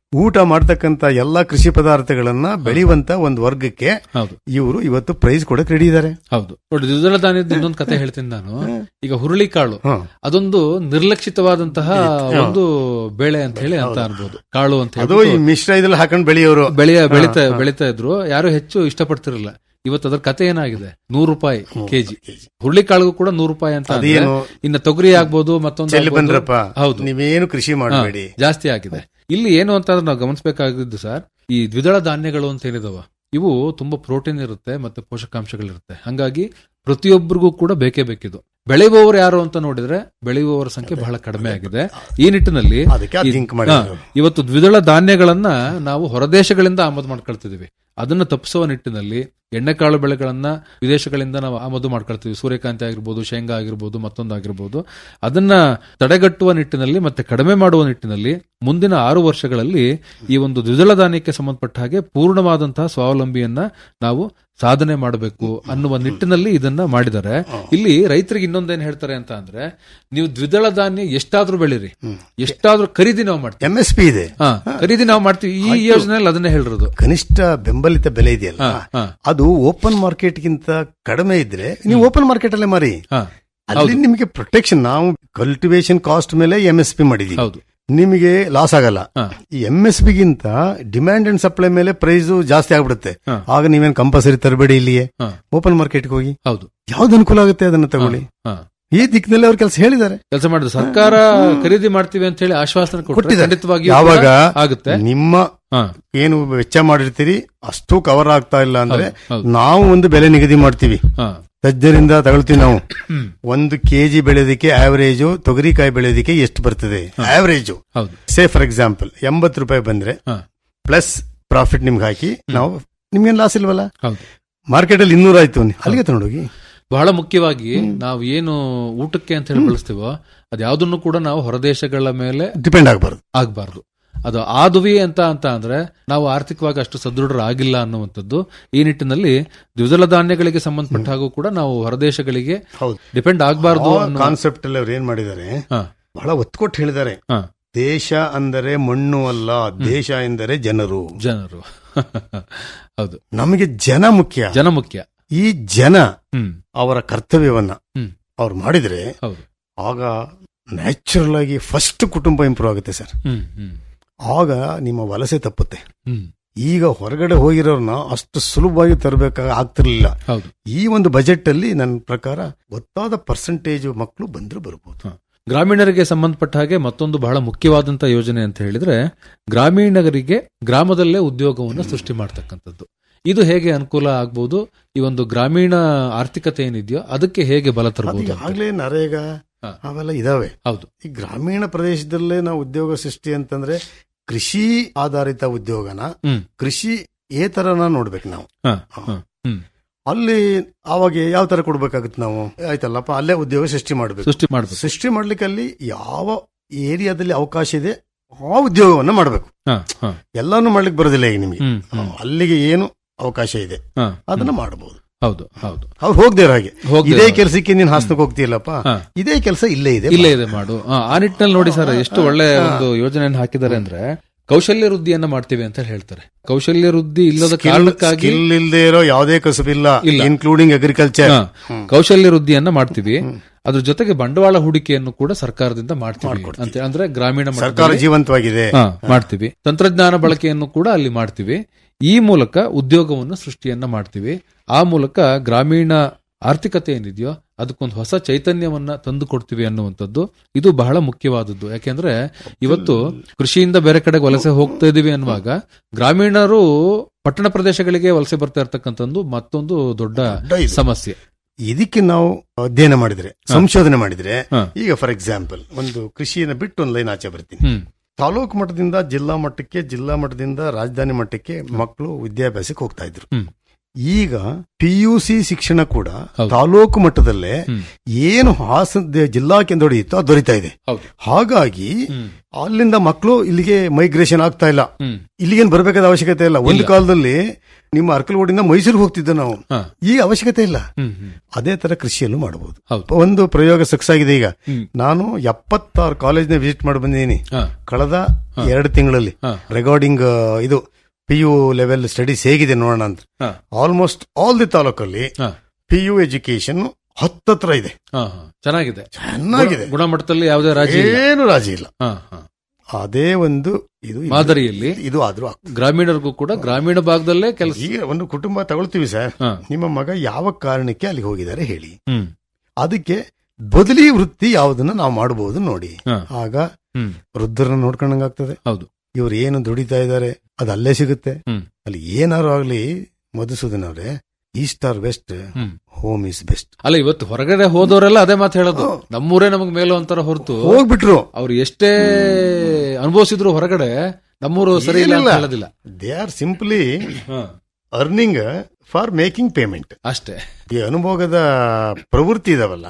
ಊಟ ಮಾಡ್ತಕ್ಕಂತ ಎಲ್ಲಾ ಕೃಷಿ ಪದಾರ್ಥಗಳನ್ನ ಬೆಳೆಯುವಂತ ಒಂದು ವರ್ಗಕ್ಕೆ ಹೌದು ಇವರು ಇವತ್ತು ಪ್ರೈಸ್ ಕೊಡಕ್ ರೆಡಿ ಇದ್ದಾರೆ ಹೌದು ನೋಡಿ ದ್ವಿದಳ ಧಾನ್ಯದ ಇನ್ನೊಂದು ಕತೆ ಹೇಳ್ತೀನಿ ನಾನು ಈಗ ಹುರುಳಿಕಾಳು ಅದೊಂದು ನಿರ್ಲಕ್ಷಿತವಾದಂತಹ ಒಂದು ಬೆಳೆ ಅಂತ ಹೇಳಿ ಅಂತ ಅನ್ಬೋದು ಕಾಳು ಅಂತ ಅದು ಈ ಮಿಶ್ರ ಇದ್ರಲ್ಲಿ ಹಾಕೊಂಡು ಬೆಳೆಯೋರು ಬೆಳೆಯ ಬೆಳಿತಾ ಬೆಳಿತಾ ಇದ್ರು ಯಾರು ಹೆಚ್ಚು ಇಷ್ಟಪಡ್ತಿರಲಿಲ್ಲ ಇವತ್ತು ಅದ್ರ ಕತೆ ಏನಾಗಿದೆ ನೂರು ರೂಪಾಯಿ ಕೆಜಿ ಹುರುಳಿಕಾಳಿಗೂ ಕೂಡ ನೂರು ರೂಪಾಯಿ ಅಂತ ಅಂದ್ರೆ ಅದೇನು? ಇನ್ನ ತೊಗರಿ ಆಗ್ಬೋದು ಮತ್ತೊಂದು ಚೆಲ್ಲಿ ಆಗ್ಬೋದು. ಬಂದ್ರಪ್ಪ ಹೌದು ನೀವೇನು ಕೃಷಿ ಮಾಡಬೇಡಿ ಹಾ, ಜಾಸ್ತಿ ಆಗಿದೆ ಇಲ್ಲಿ ಏನು ಅಂತಂದ್ರೆ ನಾವು ಗಮನಿಸಬೇಕಾಗಿದ್ದು ಸರ್ ಈ ದ್ವಿದಳ ಧಾನ್ಯಗಳು ಅಂತ ಏನಿದಾವ ಇವು ತುಂಬಾ ಪ್ರೋಟೀನ್ ಇರುತ್ತೆ ಮತ್ತೆ ಪೋಷಕಾಂಶಗಳಿರುತ್ತೆ ಹಂಗಾಗಿ ಪ್ರತಿಯೊಬ್ಬರಿಗೂ ಕೂಡ ಬೇಕೇ ಬೇಕಿದು ಬೆಳೆಯುವವರು ಯಾರು ಅಂತ ನೋಡಿದ್ರೆ ಬೆಳೆಯುವವರ ಸಂಖ್ಯೆ ಬಹಳ ಕಡಿಮೆ ಆಗಿದೆ ಈ ನಿಟ್ಟಿನಲ್ಲಿ ಅದಕ್ಕೆ ಅದು ಈ- think ಮಾಡಿದ್ರು. ಹಾ, ಇವತ್ತು ದ್ವಿದಳ ಧಾನ್ಯಗಳನ್ನ ನಾವು ಹೊರದೇಶಗಳಿಂದ ಆಮದು ಮಾಡ್ಕೊಳ್ತಿದೀವಿ ಅದನ್ನ ತಪ್ಪಿಸುವ ನಿಟ್ಟಿನಲ್ಲಿ ಎಣ್ಣೆಕಾಳು ಬೆಳೆಗಳನ್ನ ವಿದೇಶಗಳಿಂದ ನಾವು ಆಮದು ಮಾಡ್ಕೊಳ್ತೀವಿ ಸೂರ್ಯಕಾಂತಿ ಆಗಿರ್ಬೋದು ಶೇಂಗಾ ಆಗಿರ್ಬೋದು ಮತ್ತೊಂದಾಗಿರ್ಬೋದು ಅದನ್ನ ತಡೆಗಟ್ಟುವ ನಿಟ್ಟಿನಲ್ಲಿ ಮತ್ತೆ ಕಡಿಮೆ ಮಾಡುವ ನಿಟ್ಟಿನಲ್ಲಿ ಮುಂದಿನ ಆರು ವರ್ಷಗಳಲ್ಲಿ ಈ ಒಂದು ದ್ವಿದಳ ಧಾನ್ಯಕ್ಕೆ ಸಂಬಂಧಪಟ್ಟ ಹಾಗೆ ಪೂರ್ಣವಾದಂತಹ ಸ್ವಾವಲಂಬಿಯನ್ನ ನಾವು ಸಾಧನೆ ಮಾಡಬೇಕು ಅನ್ನುವ ನಿಟ್ಟಿನಲ್ಲಿ ಇದನ್ನ ಮಾಡಿದ್ದಾರೆ ಇಲ್ಲಿ ರೈತರಿಗೆ ಇನ್ನೊಂದೇನ್ ಹೇಳ್ತಾರೆ ಅಂತ ಅಂದ್ರೆ ನೀವು ದ್ವಿದಳ ಧಾನ್ಯ ಎಷ್ಟಾದ್ರೂ ಬೆಳಿರಿ ಎಷ್ಟಾದ್ರೂ ಖರೀದಿ ನಾವು ಮಾಡ್ತೀವಿ ಎಂ ಎಸ್ ಪಿ ಇದೆ ಹಾ, ಖರೀದಿ ನಾವು ಮಾಡ್ತೀವಿ ಈ ಯೋಜನೆಯಲ್ಲಿ ಅದನ್ನೇ ಹೇಳಿರೋದು ಕನಿಷ್ಠ ಬೆಂಬಲಿತ ಬೆಲೆ ಇದೆಯಲ್ಲ ಹಾ, ಹಾ. ಅದು ಓಪನ್ ಮಾರ್ಕೆಟ್ ಗಿಂತ ಕಡಿಮೆ ಇದ್ರೆ ನೀವು ಓಪನ್ ಮಾರ್ಕೆಟ್ ಅಲ್ಲೇ ಮಾರಿ ಹಾ. ಅಲ್ಲಿ ನಿಮಗೆ ಪ್ರೊಟೆಕ್ಷನ್ ನಾವು ಕಲ್ಟಿವೇಶನ್ ಕಾಸ್ಟ್ ಮೇಲೆ ಎಂ ಎಸ್ ಪಿ ಮಾಡಿದೀವಿ ಹೌದು ನಿಮಗೆ ಲಾಸ್ ಆಗಲ್ಲ ಈ ಎಂ ಎಸ್ ಪಿ ಗಿಂತ ಡಿಮ್ಯಾಂಡ್ ಅಂಡ್ ಸಪ್ಲೈ ಮೇಲೆ ಪ್ರೈಸ್ ಜಾಸ್ತಿ ಆಗ್ಬಿಡುತ್ತೆ ಹಾ. ಆಗ ನೀವೇನ್ ಕಂಪಲ್ಸರಿ ತರಬೇಡಿ ಇಲ್ಲಿಯೇ ಹಾ. ಓಪನ್ ಮಾರ್ಕೆಟ್ಗೆ ಹೋಗಿ ಹೌದು ಯಾವ್ದು ಅನುಕೂಲ ಆಗುತ್ತೆ ಅದನ್ನ ತಗೊಳ್ಳಿ ಹಾ. ಈ ದಿಕ್ಕಿನಲ್ಲಿ ಅವ್ರ ಕೆಲಸ ಹೇಳಿದ್ದಾರೆ ಕೆಲಸ ಮಾಡಿದ್ರು ಸರ್ಕಾರ ಖರೀದಿ ಮಾಡ್ತೀವಿ ಅಂತ ಹೇಳಿ ಆಶ್ವಾಸನೆ ಕೊಟ್ಟರೆ ಕೊಟ್ಟಿದ್ದಾರೆ. ಖಂಡಿತವಾಗಿಯೂ ಯಾವಾಗ ಕೂಡ ಆಗುತ್ತೆ ನಿಮ್ಮ ಹಾ. ಏನು ವೆಚ್ಚ ಮಾಡಿರ್ತೀರಿ ಅಷ್ಟು ಕವರ್ ಆಗ್ತಾ ಇಲ್ಲ ಅಂದ್ರೆ ಹೌದು, ಹೌದು. ನಾವು ಒಂದು ಬೆಲೆ ನಿಗದಿ ಮಾಡ್ತೀವಿ ಹಾ. ತಜ್ಞರಿಂದ ತಗೊಳ್ತೀವಿ ನಾವು ಒಂದು ಕೆಜಿ ಬೆಳೆಯೋದಕ್ಕೆ ಆವರೇಜು ತೊಗರಿಕಾಯಿ ಬೆಳೆಯೋದಕ್ಕೆ ಎಷ್ಟು ಬರ್ತದೆ ಆವರೇಜು ಹೌದು ಸೇ ಫಾರ್ ಎಕ್ಸಾಂಪಲ್ ಎಂಬತ್ತು ರೂಪಾಯಿ ಬಂದ್ರೆ ಹಾ. ಪ್ಲಸ್ ಪ್ರಾಫಿಟ್ ನಿಮ್ಗೆ ಹಾಕಿ ನಾವು ನಿಮ್ಗೇನ್ ಲಾಸ್ ಇಲ್ವಲ್ಲ ಹೌದು ಮಾರ್ಕೆಟ್ ಅಲ್ಲಿ ಇನ್ನೂರ ಆಯ್ತು ಅಲ್ಲಿಗೆ ತಗೊಂಡೋಗಿ ಬಹಳ ಮುಖ್ಯವಾಗಿ ನಾವು ಏನು ಊಟಕ್ಕೆ ಅಂತ ಹೇಳಿ ಬಳಸ್ತೀವೋ ಅದ್ಯಾವುದನ್ನು ಕೂಡ ನಾವು ಹೊರದೇಶಗಳ ಮೇಲೆ ಡಿಪೆಂಡ್ ಆಗಬಾರ್ದು ಆಗ್ಬಾರ್ದು ಅದು ಆದುವಿ ಅಂತ ಅಂತ ಅಂದ್ರೆ ನಾವು ಆರ್ಥಿಕವಾಗಿ ಅಷ್ಟು ಸದೃಢರಾಗಿಲ್ಲ ಅನ್ನುವಂಥದ್ದು ಈ ನಿಟ್ಟಿನಲ್ಲಿ ದ್ವಿದಳ ಧಾನ್ಯಗಳಿಗೆ ಸಂಬಂಧಪಟ್ಟ ಹಾಗೂ ಕೂಡ ನಾವು ಹೊರದೇಶಗಳಿಗೆ ಡಿಪೆಂಡ್ ಆಗಬಾರ್ದು ಅನ್ನೋ ಕಾನ್ಸೆಪ್ಟ್ ಅಲ್ಲಿ ಅವ್ರು ಏನ್ ಮಾಡಿದ್ದಾರೆ ಹಾ. ಬಹಳ ಒತ್ತು ಕೊಟ್ಟು ಹೇಳಿದ್ದಾರೆ ಹಾ. ದೇಶ ಅಂದರೆ ಮಣ್ಣು ಅಲ್ಲ ದೇಶ ಎಂದರೆ ಜನರು ಜನರು ಹೌದು ನಮಗೆ ಜನ ಮುಖ್ಯ ಜನ ಮುಖ್ಯ ಈ ಜನ ಹ್ಮ್ ಅವರ ಕರ್ತವ್ಯವನ್ನ ಹ್ಮ್. ಅವ್ರು ಮಾಡಿದ್ರೆ ಹೌದು ಆಗ ನ್ಯಾಚುರಲ್ ಆಗಿ ಫಸ್ಟ್ ಕುಟುಂಬ ಇಂಪ್ರೂವ್ ಆಗುತ್ತೆ ಸರ್ ಹ್ಮ್ ಹ್ಮ್ ಆಗ ನಿಮ್ಮ ವಲಸೆ ತಪ್ಪುತ್ತೆ ಹ್ಮ್ ಈಗ ಹೊರಗಡೆ ಹೋಗಿರೋರ್ನ ಅಷ್ಟು ಸುಲಭವಾಗಿ ತರಬೇಕಾಗ ಆಗ್ತಿರ್ಲಿಲ್ಲ ಹೌದು ಈ ಒಂದು ಬಜೆಟ್ ಅಲ್ಲಿ ನನ್ನ ಪ್ರಕಾರ ಗೊತ್ತಾದ ಪರ್ಸೆಂಟೇಜ್ ಮಕ್ಕಳು ಬಂದ್ರೆ ಬರ್ಬೋದು ಗ್ರಾಮೀಣರಿಗೆ ಸಂಬಂಧಪಟ್ಟ ಹಾಗೆ ಮತ್ತೊಂದು ಬಹಳ ಮುಖ್ಯವಾದಂತಹ ಯೋಜನೆ ಅಂತ ಹೇಳಿದ್ರೆ ಗ್ರಾಮೀಣರಿಗೆ ಗ್ರಾಮದಲ್ಲೇ ಉದ್ಯೋಗವನ್ನು ಸೃಷ್ಟಿ ಮಾಡ್ತಕ್ಕಂಥದ್ದು ಇದು ಹೇಗೆ ಅನುಕೂಲ ಆಗ್ಬೋದು ಈ ಒಂದು ಗ್ರಾಮೀಣ ಆರ್ಥಿಕತೆ ಏನಿದೆಯೋ ಅದಕ್ಕೆ ಹೇಗೆ ಬಲ ತರಬಹುದು ಅಂತ. ಆಗ್ಲೇ ನರೇಗಾ ಹಾ. ಅವೆಲ್ಲ ಇದಾವೆ ಹೌದು ಈ ಗ್ರಾಮೀಣ ಪ್ರದೇಶದಲ್ಲೇ ನಾವು ಉದ್ಯೋಗ ಸೃಷ್ಟಿ ಅಂತಂದ್ರೆ ಕೃಷಿ ಆಧಾರಿತ ಉದ್ಯೋಗನ ಹ್ಮ್. ಕೃಷಿ ಏತರನ ನೋಡ್ಬೇಕು ನಾವು ಹಾ, ಹಾ, ಹ್ಮ್. ಅಲ್ಲಿ ಅವಾಗ ಯಾವ ತರ ಕೊಡ್ಬೇಕಾಗುತ್ತೆ ನಾವು ಆಯ್ತಲ್ಲಪ್ಪ ಅಲ್ಲೇ ಉದ್ಯೋಗ ಸೃಷ್ಟಿ ಮಾಡ್ಬೇಕು ಸೃಷ್ಟಿ ಮಾಡ್ಬೇಕು ಸೃಷ್ಟಿ ಮಾಡ್ಲಿಕ್ಕೆ ಅಲ್ಲಿ ಯಾವ ಏರಿಯಾದಲ್ಲಿ ಅವಕಾಶ ಇದೆ ಆ ಉದ್ಯೋಗವನ್ನ ಮಾಡಬೇಕು ಹಾ, ಹಾ. ಎಲ್ಲಾನು ಮಾಡ್ಲಿಕ್ಕೆ ಬರೋದಿಲ್ಲ ಈಗ ನಿಮಗೆ ಹ್ಮ್, ಹ್ಮ್. ಅಲ್ಲಿಗೆ ಏನು ಅವಕಾಶ ಇದೆ ಹಾ, ಅದನ್ನ ಹ್ಮ್. ಮಾಡಬಹುದು ಹೌದು ಹೌದು ಅವ್ರು ಹೋಗ್ದೇರ ಹಾಗೆ ಹೋಗ್ದೇ ಇದೇ ಇರೋ ಹಾಗೆ. ಕೆಲಸಕ್ಕೆ ನೀನ್ ಹಾಸನಕ್ಕೆ ಹೋಗ್ತೀಯಲ್ಲಪ್ಪ ಹಾ. ಇದೇ ಕೆಲಸ ಇಲ್ಲೇ ಇದೆ ಇಲ್ಲೇ ಇದೆ ಮಾಡು ಆ, ಆ ನಿಟ್ಟಿನಲ್ಲಿ ನೋಡಿ ಸರ್ ಎಷ್ಟು ಒಳ್ಳೆ ಒಂದು ಯೋಜನೆಯನ್ನು ಹಾಕಿದ್ದಾರೆ ಅಂದ್ರೆ ಕೌಶಲ್ಯ ವೃದ್ಧಿಯನ್ನ ಮಾಡ್ತೀವಿ ಅಂತ ಹೇಳ್ತಾರೆ ಕೌಶಲ್ಯ ವೃದ್ಧಿ ಇಲ್ಲದ ಕಾರಣಕ್ಕಾಗಿ ಸ್ಕಿಲ್ ಇಲ್ಲದೆ ಇರೋ ಯಾವುದೇ ಕಸುಬಿಲ್ಲ ಇಲ್ಲ. ಇನ್ಕ್ಲೂಡಿಂಗ್ ಅಗ್ರಿಕಲ್ಚರ್ ಹಾ. ಕೌಶಲ್ಯ ವೃದ್ಧಿಯನ್ನ ಮಾಡ್ತೀವಿ ಅದ್ರ ಜೊತೆಗೆ ಬಂಡವಾಳ ಹೂಡಿಕೆಯನ್ನು ಕೂಡ ಸರ್ಕಾರದಿಂದ ಮಾಡ್ತೀವಿ ಅಂತ ಅಂದ್ರೆ ಗ್ರಾಮೀಣ ಸರ್ಕಾರ ಮಟ್ಟದಲ್ಲಿ- ಜೀವಂತವಾಗಿದೆ ಹಾ, ಮಾಡ್ತೀವಿ ತಂತ್ರಜ್ಞಾನ ಬಳಕೆಯನ್ನು ಕೂಡ ಅಲ್ಲಿ ಮಾಡ್ತೀವಿ ಈ ಮೂಲಕ ಉದ್ಯೋಗವನ್ನು ಸೃಷ್ಟಿಯನ್ನ ಮಾಡ್ತೀವಿ ಆ ಮೂಲಕ ಗ್ರಾಮೀಣ ಆರ್ಥಿಕತೆ ಏನಿದೆಯೋ ಅದಕ್ಕೊಂದು ಹೊಸ ಚೈತನ್ಯವನ್ನ ತಂದು ಕೊಡ್ತೀವಿ ಅನ್ನುವಂಥದ್ದು ಇದು ಬಹಳ ಮುಖ್ಯವಾದದ್ದು ಯಾಕೆಂದ್ರೆ ಇವತ್ತು ಕೃಷಿಯಿಂದ ಬೇರೆ ಕಡೆಗೆ ವಲಸೆ ಹೋಗ್ತಾ ಇದೀವಿ ಅನ್ನುವಾಗ ಗ್ರಾಮೀಣರು ಪಟ್ಟಣ ಪ್ರದೇಶಗಳಿಗೆ ವಲಸೆ ಬರ್ತಾ ಇರ್ತಕ್ಕಂಥದ್ದು ಮತ್ತೊಂದು ದೊಡ್ಡ ಸಮಸ್ಯೆ ಇದಕ್ಕೆ ನಾವು ಅಧ್ಯಯನ ಮಾಡಿದ್ರೆ ಸಂಶೋಧನೆ ಮಾಡಿದ್ರೆ ಹಾ. ಈಗ ಫಾರ್ ಎಕ್ಸಾಂಪಲ್ ಒಂದು ಕೃಷಿಯನ್ನ ಬಿಟ್ಟು ಒಂದು ಲೈನ್ ಆಚೆ ಬರ್ತೀನಿ ಹ್ಮ್ ತಾಲೂಕು ಮಟ್ಟದಿಂದ ಜಿಲ್ಲಾ ಮಟ್ಟಕ್ಕೆ ಜಿಲ್ಲಾ ಮಟ್ಟದಿಂದ ರಾಜಧಾನಿ ಮಟ್ಟಕ್ಕೆ ಮಕ್ಕಳು ವಿದ್ಯಾಭ್ಯಾಸಕ್ಕೆ ಹೋಗ್ತಾ ಇದ್ರು ಹ್ಮ್. ಈಗ ಪಿ ಯು ಸಿ ಶಿಕ್ಷಣ ಕೂಡ ತಾಲೂಕು ಮಟ್ಟದಲ್ಲೇ ಏನು ಹಾಸನ ಜಿಲ್ಲಾ ಕೇಂದ್ರ ಇತ್ತು ಅದು ದೊರೀತಾ ಇದೆ ಹಾಗಾಗಿ ಅಲ್ಲಿಂದ ಮಕ್ಕಳು ಇಲ್ಲಿಗೆ ಮೈಗ್ರೇಷನ್ ಆಗ್ತಾ ಇಲ್ಲ ಇಲ್ಲಿಗೇನು ಬರಬೇಕಾದ ಅವಶ್ಯಕತೆ ಇಲ್ಲ ಒಂದು ಕಾಲದಲ್ಲಿ ನಿಮ್ಮ ಅರ್ಕಲ್ಗೋಡಿಂದ ಮೈಸೂರಿಗೆ ಹೋಗ್ತಿದ್ದೆ ನಾವು ಈಗ ಅವಶ್ಯಕತೆ ಇಲ್ಲ ಅದೇ ತರ ಕೃಷಿಯಲ್ಲೂ ಮಾಡಬಹುದು ಒಂದು ಪ್ರಯೋಗ ಸಕ್ಸಸ್ ಆಗಿದೆ ಈಗ ನಾನು ಎಪ್ಪತ್ತಾರು ಕಾಲೇಜ್ನ ವಿಸಿಟ್ ಮಾಡಿ ಬಂದಿದ್ದೀನಿ ಕಳೆದ ಎರಡು ತಿಂಗಳಲ್ಲಿ ರೆಕಾರ್ಡಿಂಗ್ ಇದು ಪಿ ಯು ಲೆವೆಲ್ ಸ್ಟಡೀಸ್ ಹೇಗಿದೆ ನೋಡೋಣ ಅಂತ ಆಲ್ಮೋಸ್ಟ್ ಆಲ್ ದಿ ತಾಲೂಕಲ್ಲಿ ಪಿ ಯು ಎಜುಕೇಶನ್ ಹತ್ತತ್ರ ಇದೆ ಹಾ, ಹಾ. ಚೆನ್ನಾಗಿದೆ ಚೆನ್ನಾಗಿದೆ. ಗುಣ- ಗುಣಮಟ್ಟದಲ್ಲಿ ಯಾವುದೇ ರಾಜಿ ಇಲ್ಲ. ಏನು ರಾಜಿ ಇಲ್ಲ ಹಾ, ಹಾ. ಅದೇ ಒಂದು ಇದು ಮಾದರಿಯಲ್ಲಿ ಇದು ಆದ್ರೂ ಆಗ್ತದೆ. ಗ್ರಾಮೀಣರಿಗೂ ಕೂಡ ಗ್ರಾಮೀಣ ಭಾಗದಲ್ಲೇ ಕೆಲಸ ಈಗ ಒಂದು ಕುಟುಂಬ ತಗೊಳ್ತೀವಿ ಸರ್ ನಿಮ್ಮ ಮಗ ಯಾವ ಕಾರಣಕ್ಕೆ ಅಲ್ಲಿಗೆ ಹೋಗಿದ್ದಾರೆ ಹೇಳಿ ಹ್ಮ್ ಅದಕ್ಕೆ ಬದಲಿ ವೃತ್ತಿ ಯಾವುದನ್ನ ನಾವು ಮಾಡಬಹುದು ನೋಡಿ ಹಾ. ಆಗ ಹ್ಮ್ ವೃದ್ಧರನ್ನ ನೋಡ್ಕೊಂಡಂಗಾಗ್ತದೆ ಹೌದು ಇವ್ರು ಏನು ದುಡಿತಾ ಇದ್ದಾರೆ ಅದು ಅಲ್ಲೇ ಸಿಗುತ್ತೆ ಹ್ಮ್. ಅಲ್ಲಿ ಏನಾರು ಆಗ್ಲಿ ಮಧುಸೂದನ್ ಅವ್ರೆ east or west hmm. Home is best ಅಲ್ಲ ಇವತ್ತು ಹೊರಗಡೆ ಹೋದವರೆಲ್ಲ ಅದೇ ಮಾತು ಹೇಳೋದು ನಮ್ಮೂರೇ ನಮಗ್ ಮೇಲು ಅಂತಾರ ಹೊರತು ಹೋಗ್ಬಿಟ್ರು ಅವ್ರು ಎಷ್ಟೇ ಅನುಭವಿಸಿದ್ರು ಹೊರಗಡೆ ನಮ್ಮೂರು ಸರಿ ಇಲ್ಲ ಅಂತ ಹೇಳೋದಿಲ್ಲ they are simply earning for making payment ಅಷ್ಟೇ ಈ ಅನುಭೋಗದ ಪ್ರವೃತ್ತಿ ಇದಾವಲ್ಲ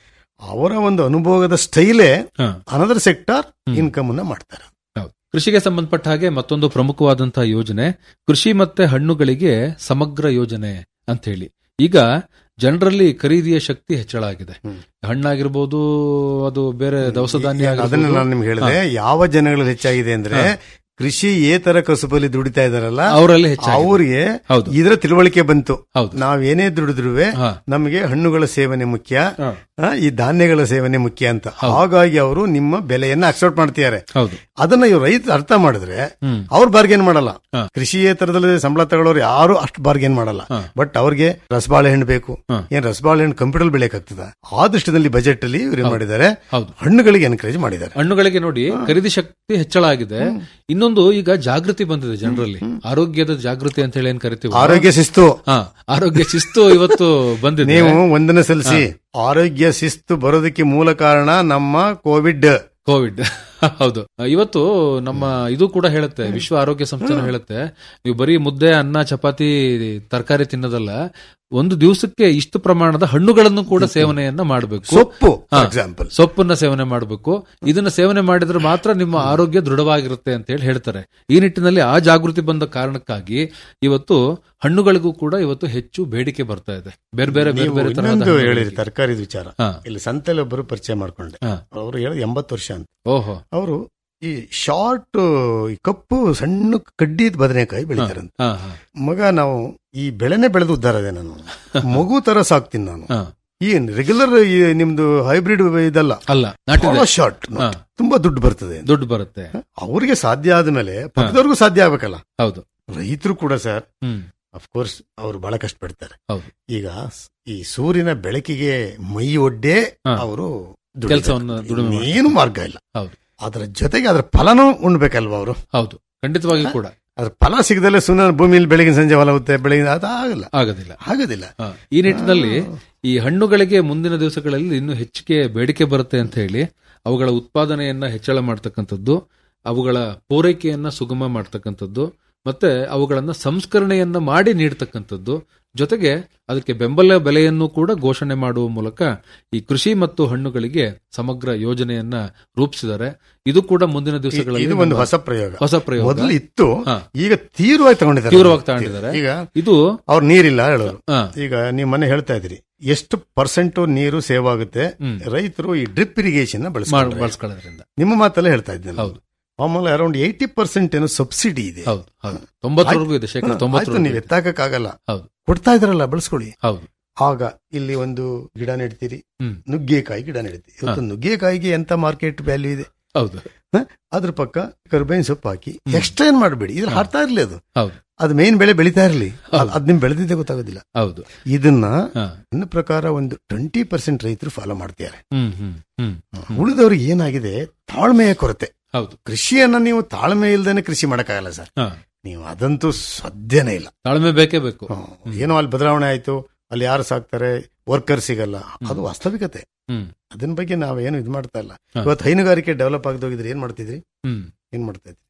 ಅವರ ಒಂದು ಅನುಭೋಗದ ಸ್ಟೈಲೇ ಅನದರ್ ಸೆಕ್ಟಾರ್ ಇನ್ಕಮ್ ಅನ್ನ ಮಾಡ್ತಾರೆ ಹೌದು. ಕೃಷಿಗೆ ಸಂಬಂಧಪಟ್ಟ ಹಾಗೆ ಮತ್ತೊಂದು ಪ್ರಮುಖವಾದಂತಹ ಯೋಜನೆ ಕೃಷಿ ಮತ್ತೆ ಹಣ್ಣುಗಳಿಗೆ ಸಮಗ್ರ ಯೋಜನೆ ಅಂತ ಹೇಳಿ ಈಗ ಜನರಲ್ಲಿ ಖರೀದಿಯ ಶಕ್ತಿ ಹೆಚ್ಚಳ ಆಗಿದೆ ಹಣ್ಣಾಗಿರ್ಬೋದು ಅದು ಬೇರೆ ದವಸ ಧಾನ್ಯ ಅದನ್ನ ಆಗಿರ್ಬೋದು. ನಾನು ನಿಮ್ಗೆ ಹೇಳಿದೆ ಹಾ. ಯಾವ ಜನಗಳಲ್ಲಿ ಹೆಚ್ಚಾಗಿದೆ ಅಂದ್ರೆ ಹಾ. ಕೃಷಿ ಏತರ ಕಸುಬಲ್ಲಿ ದುಡಿತಾ ಇದಾರಲ್ಲ ಅವರಲ್ಲಿ ಹೆಚ್ಚಾಗಿದೆ. ಅವರಿಗೆ ಹೌದು. ಇದರ ತಿಳುವಳಿಕೆ ಬಂತು ಹೌದು. ನಾವೇನೇ ದುಡಿದ್ರು ಹಾ. ನಮಗೆ ಹಣ್ಣುಗಳ ಸೇವನೆ ಮುಖ್ಯ ಹಾ. ಆ, ಈ ಧಾನ್ಯಗಳ ಸೇವನೆ ಮುಖ್ಯ ಅಂತ ಹಾಗಾಗಿ ಅವರು ನಿಮ್ಮ ಬೆಲೆಯನ್ನ ಅಕ್ಸೆಪ್ಟ್ ಮಾಡ್ತಿದ್ದಾರೆ ಹೌದು ಅದನ್ನ ಇವ್ರು ರೈತ ಅರ್ಥ ಮಾಡಿದ್ರೆ ಹ್ಮ್. ಅವ್ರು ಬಾರ್ಗೇನ್ ಮಾಡಲ್ಲ ಹಾ. ಕೃಷಿಯೇತರದಲ್ಲಿ ಸಂಬಳ ತಗೊಳ್ಳೋರು ಯಾರು ಅಷ್ಟು ಬಾರ್ಗೇನ್ ಮಾಡಲ್ಲ ಬಟ್ ಅವ್ರಿಗೆ ರಸಬಾಳೆ ಹಣ್ಣು ಬೇಕು ಹಾ. ಏನ್ ರಸಬಾಳೆ ಹಣ್ಣು ಕಂಪ್ಯೂಟರ್ ಬೆಳೆಯಕ್ಕಾಗ್ತದ ಆ ದೃಷ್ಟಿಯಲ್ಲಿ ಬಜೆಟ್ ಅಲ್ಲಿ ಇವ್ರು ಏನ್ ಮಾಡಿದ್ದಾರೆ ಹೌದು. ಹಣ್ಣುಗಳಿಗೆ ಎನ್ಕರೇಜ್ ಮಾಡಿದ್ದಾರೆ ಹಣ್ಣುಗಳಿಗೆ ನೋಡಿ ಖರೀದಿ ಶಕ್ತಿ ಹೆಚ್ಚಳ ಆಗಿದೆ ಇನ್ನೊಂದು ಈಗ ಜಾಗೃತಿ ಬಂದಿದೆ ಜನರಲ್ಲಿ ಆರೋಗ್ಯದ ಜಾಗೃತಿ ಅಂತ ಹೇಳಿ ಏನ್ ಕರಿತೀವಿ ಆರೋಗ್ಯ ಶಿಸ್ತು ಹಾ ಆರೋಗ್ಯ ಶಿಸ್ತು ಇವತ್ತು ಬಂದಿದೆ ನೀವು ವಂದನೆ ಸಲ್ಲಿಸಿ ಆರೋಗ್ಯ ಶಿಸ್ತು ಬರೋದಕ್ಕೆ ಮೂಲ ಕಾರಣ ನಮ್ಮ ಕೋವಿಡ್ ಕೋವಿಡ್ ಹೌದು ಇವತ್ತು ನಮ್ಮ ಇದು ಕೂಡ ಹೇಳುತ್ತೆ ವಿಶ್ವ ಆರೋಗ್ಯ ಸಂಸ್ಥೆನೂ ಹೇಳುತ್ತೆ ನೀವು ಬರೀ ಮುದ್ದೆ ಅನ್ನ ಚಪಾತಿ ತರಕಾರಿ ತಿನ್ನೋದಲ್ಲ ಒಂದು ದಿವಸಕ್ಕೆ ಇಷ್ಟು ಪ್ರಮಾಣದ ಹಣ್ಣುಗಳನ್ನು ಕೂಡ ಸೇವನೆಯನ್ನ ಮಾಡಬೇಕು ಸೊಪ್ಪು, for example. ಸೊಪ್ಪನ್ನ ಸೇವನೆ ಮಾಡಬೇಕು ಇದನ್ನ ಸೇವನೆ ಮಾಡಿದ್ರೆ ಮಾತ್ರ ನಿಮ್ಮ ಆರೋಗ್ಯ ದೃಢವಾಗಿರುತ್ತೆ ಅಂತ ಹೇಳಿ ಹೇಳ್ತಾರೆ ಈ ನಿಟ್ಟಿನಲ್ಲಿ ಆ ಜಾಗೃತಿ ಬಂದ ಕಾರಣಕ್ಕಾಗಿ ಇವತ್ತು ಹಣ್ಣುಗಳಿಗೂ ಕೂಡ ಇವತ್ತು ಹೆಚ್ಚು ಬೇಡಿಕೆ ಬರ್ತಾ ಇದೆ ಬೇರೆ ಬೇರೆ ಬೇರೆ ನೀವು ಬೇರೆ ತರಹದ ಇನ್ನೊಂದು ಹೇಳಿರಿ ಹಣ್ಣುಗಳಿಗೆ. ತರಕಾರಿ ವಿಚಾರ ಹಾ. ಇಲ್ಲಿ ಸಂತೆಯಲ್ಲಿ ಒಬ್ಬರು ಪರಿಚಯ ಮಾಡ್ಕೊಂಡೆ ಹಾ. ಅವರು ಹೇಳೋದು ಎಂಬತ್ತು ವರ್ಷ ಅಂತ ಓಹೋ ಅವರು ಈ ಶಾರ್ಟ್ ಈ ಕಪ್ಪು ಸಣ್ಣ ಕಡ್ಡಿ ಬದನೆಕಾಯಿ ಬೆಳಿತಾರೆ ಅಂತ ಹಾ ಹಾ ಮಗ ನಾವು ಈ ಬೆಳೆನೆ ಬೆಳೆದು ಉದ್ದಾರ ಇದೆ ನಾನು ಮಗು ತರ ಸಾಕ್ತೀನಿ ನಾನು ಹಾ. ಏನ್ ರೆಗ್ಯುಲರ್ ನಿಮ್ದು ಹೈಬ್ರಿಡ್ ಇದಲ್ಲ ಅಲ್ಲ ನಾಟಿದೆ. ಶಾರ್ಟ್ ಹಾ. ತುಂಬಾ ದುಡ್ಡು ಬರ್ತದೆ ದುಡ್ಡು ಬರುತ್ತೆ ಅವ್ರಿಗೆ ಸಾಧ್ಯ ಆದ್ಮೇಲೆ ಪಕ್ಕದವ್ರಿಗೂ ಸಾಧ್ಯ ಆಗ್ಬೇಕಲ್ಲ ಹೌದು ರೈತರು ಕೂಡ ಸರ್ ಹ್ಮ್ ಅಫ್ಕೋರ್ಸ್ ಅವರು ಬಹಳ ಕಷ್ಟಪಡ್ತಾರೆ ಹೌದು ಈಗ ಸ್- ಈ ಸೂರ್ಯನ ಬೆಳಕಿಗೆ ಮೈ ಒಡ್ಡೇ ಹಾ. ಅವರು ಕೆಲ್ಸವನ್ನ ದುಡಿಮೆ ಮಾಡ್ತಾರೆ. ಏನು ಮಾರ್ಗ ಇಲ್ಲ ಹೌದು ಅದರ ಜೊತೆಗೆ ಅದರ ಫಲನೂ ಉಣ್ಬೇಕಲ್ವಾ ಅವರು ಹೌದು ಖಂಡಿತವಾಗಿ ಕೂಡ ಅದ್ರ ಫಲ ಸಿಗದಲ್ಲೇ ಸುಮ್ಮನೆ ಭೂಮಿಯಲ್ಲಿ ಬೆಳಗಿನ ಸಂಜೆ ಹೊಲ ಹೋಗುತ್ತೆ ಬೆಳಗಿನ ಅದು ಆಗಲ್ಲ ಆಗೋದಿಲ್ಲ ಆಗೋದಿಲ್ಲ ಹಾ. ಈ ನಿಟ್ಟಿನಲ್ಲಿ ಈ ಹಣ್ಣುಗಳಿಗೆ ಮುಂದಿನ ದಿವಸಗಳಲ್ಲಿ ಇನ್ನೂ ಹೆಚ್ಚಿಗೆ ಬೇಡಿಕೆ ಬರುತ್ತೆ ಅಂತ ಹೇಳಿ ಅವುಗಳ ಉತ್ಪಾದನೆಯನ್ನ ಹೆಚ್ಚಳ ಮಾಡ್ತಕ್ಕಂಥದ್ದು ಅವುಗಳ ಪೂರೈಕೆಯನ್ನ ಸುಗಮ ಮಾಡ್ತಕ್ಕಂಥದ್ದು ಮತ್ತೆ ಅವುಗಳನ್ನ ಸಂಸ್ಕರಣೆಯನ್ನ ಮಾಡಿ ನೀಡ್ತಕ್ಕಂಥದ್ದು ಜೊತೆಗೆ ಅದಕ್ಕೆ ಬೆಂಬಲ ಬೆಲೆಯನ್ನು ಕೂಡ ಘೋಷಣೆ ಮಾಡುವ ಮೂಲಕ ಈ ಕೃಷಿ ಮತ್ತು ಹಣ್ಣುಗಳಿಗೆ ಸಮಗ್ರ ಯೋಜನೆಯನ್ನ ರೂಪಿಸಿದ್ದಾರೆ ಇದು ಕೂಡ ಮುಂದಿನ ದಿವಸಗಳಲ್ಲಿ ಇದು ಒಂದು ನಮ್ಮ ಹೊಸ ಪ್ರಯೋಗ ಹೊಸ ಪ್ರಯೋಗ ಮೊದಲು ಇತ್ತು ಹಾ. ಈಗ ತೀವ್ರವಾಗಿ ತಗೊಂಡಿದ್ದಾರೆ ತೀವ್ರವಾಗಿ ತಗೊಂಡಿದ್ದಾರೆ. ಈಗ ಇದು ಅವ್ರು ನೀರಿಲ್ಲ ಹೇಳೋರು ಹಾ. ಈಗ ನೀವು ಮನೆ ಹೇಳ್ತಾ ಇದ್ರಿ ಎಷ್ಟು ಪರ್ಸೆಂಟ್ ನೀರು ಸೇವ್ ಆಗುತ್ತೆ ರೈತರು ಈ ಡ್ರಿಪ್ ಇರಿಗೇಷನ್ ಮಾಡ್- ಬಳಸ್ಕೊಳ್ಳೋದ್ರಿಂದ ನಿಮ್ಮ ಮಾತಲ್ಲೇ ಹೇಳ್ತಾ ಇದ್ದೀನಿ ಹೌದು. ಆಮೇಲೆ ಅರೌಂಡ್ ಏಯ್ಟಿ ಪರ್ಸೆಂಟ್ ಏನೋ ಸಬ್ಸಿಡಿ ಇದೆ ಹೌದು ಹೌದು ತೊಂಬತ್ತರವರೆಗೂ ಇದೆ ಶೇಕಡ ಹಾ, ತೊಂಬತ್ತರವರೆಗೂ ಆಯ್ತು, ನೀವು ಇದೆ. ಎತ್ತಾಕಕ್ಕಾಗಲ್ಲ ಹೌದು ಕೊಡ್ತಾ ಇದ್ರಲ್ಲ ಬಳಸ್ಕೊಳ್ಳಿ ಹೌದು ಆಗ ಇಲ್ಲಿ ಒಂದು ಗಿಡ ನೆಡ್ತೀರಿ ಹ್ಮ್. ನುಗ್ಗೆಕಾಯಿ ಗಿಡ ನೆಡ್ತೀರಿ ಇವತ್ತು ನುಗ್ಗೆಕಾಯಿಗೆ ಎಂತ ಮಾರ್ಕೆಟ್ ವ್ಯಾಲ್ಯೂ ಇದೆ ಹೌದು ಹ? ಅದ್ರ ಪಕ್ಕ ಕರ್ಬೇವಿನ ಸೊಪ್ಪು ಹಾಕಿ ಎಕ್ಸ್ಟ್ರಾ ಏನ್ ಮಾಡಬೇಡಿ ಇದ್ರ ಹಾಡ್ತಾ ಇರ್ಲಿ ಅದು ಹೌದು ಅದು ಮೇನ್ ಬೆಳೆ ಬೆಳಿತಾ ಇರ್ಲಿ ಅದ್ ನಿಮ್ ಬೆಳೆದಿದ್ದೆ ಗೊತ್ತಾಗೋದಿಲ್ಲ ಹೌದು ಇದನ್ನ ಹಾ. ನನ್ನ ಪ್ರಕಾರ ಒಂದು ಟ್ವೆಂಟಿ ಪರ್ಸೆಂಟ್ ರೈತರು ಫಾಲೋ ಮಾಡ್ತಾರೆ ಹ್ಮ್ ಹ್ಮ್ ಹ್ಮ್ ಉಳಿದವ್ರಿಗೆ ಏನಾಗಿದೆ ತಾಳ್ಮೆಯ ಕೊರತೆ ಹೌದು ಕೃಷಿಯನ್ನ ನೀವು ತಾಳ್ಮೆ ಇಲ್ದೇನೆ ಕೃಷಿ ಮಾಡಕ್ಕಾಗಲ್ಲ ಸರ್ ಹಾ. ನೀವು ಅದಂತೂ ಸಾಧ್ಯನೇ ಇಲ್ಲ ತಾಳ್ಮೆ ಬೇಕೇ ಬೇಕು ಏನೋ ಅಲ್ಲಿ ಬದಲಾವಣೆ ಆಯ್ತು ಅಲ್ಲಿ ಯಾರು ಸಾಕ್ತಾರೆ ವರ್ಕರ್ ಸಿಗಲ್ಲ ಅದು ವಾಸ್ತವಿಕತೆ ಹ್ಮ್ ಅದನ್ನ ಬಗ್ಗೆ ನಾವೇನು ಇದು ಮಾಡ್ತಾ ಇಲ್ಲ ಹಾ. ಇವತ್ತು ಹೈನುಗಾರಿಕೆ ಡೆವಲಪ್ ಆಗದೋಗಿದ್ರೆ ಏನ್ ಮಾಡ್ತಿದ್ರಿ ಹ್ಮ್ ಏನ್ ಮಾಡ್ತಾ ಇದ್ರಿ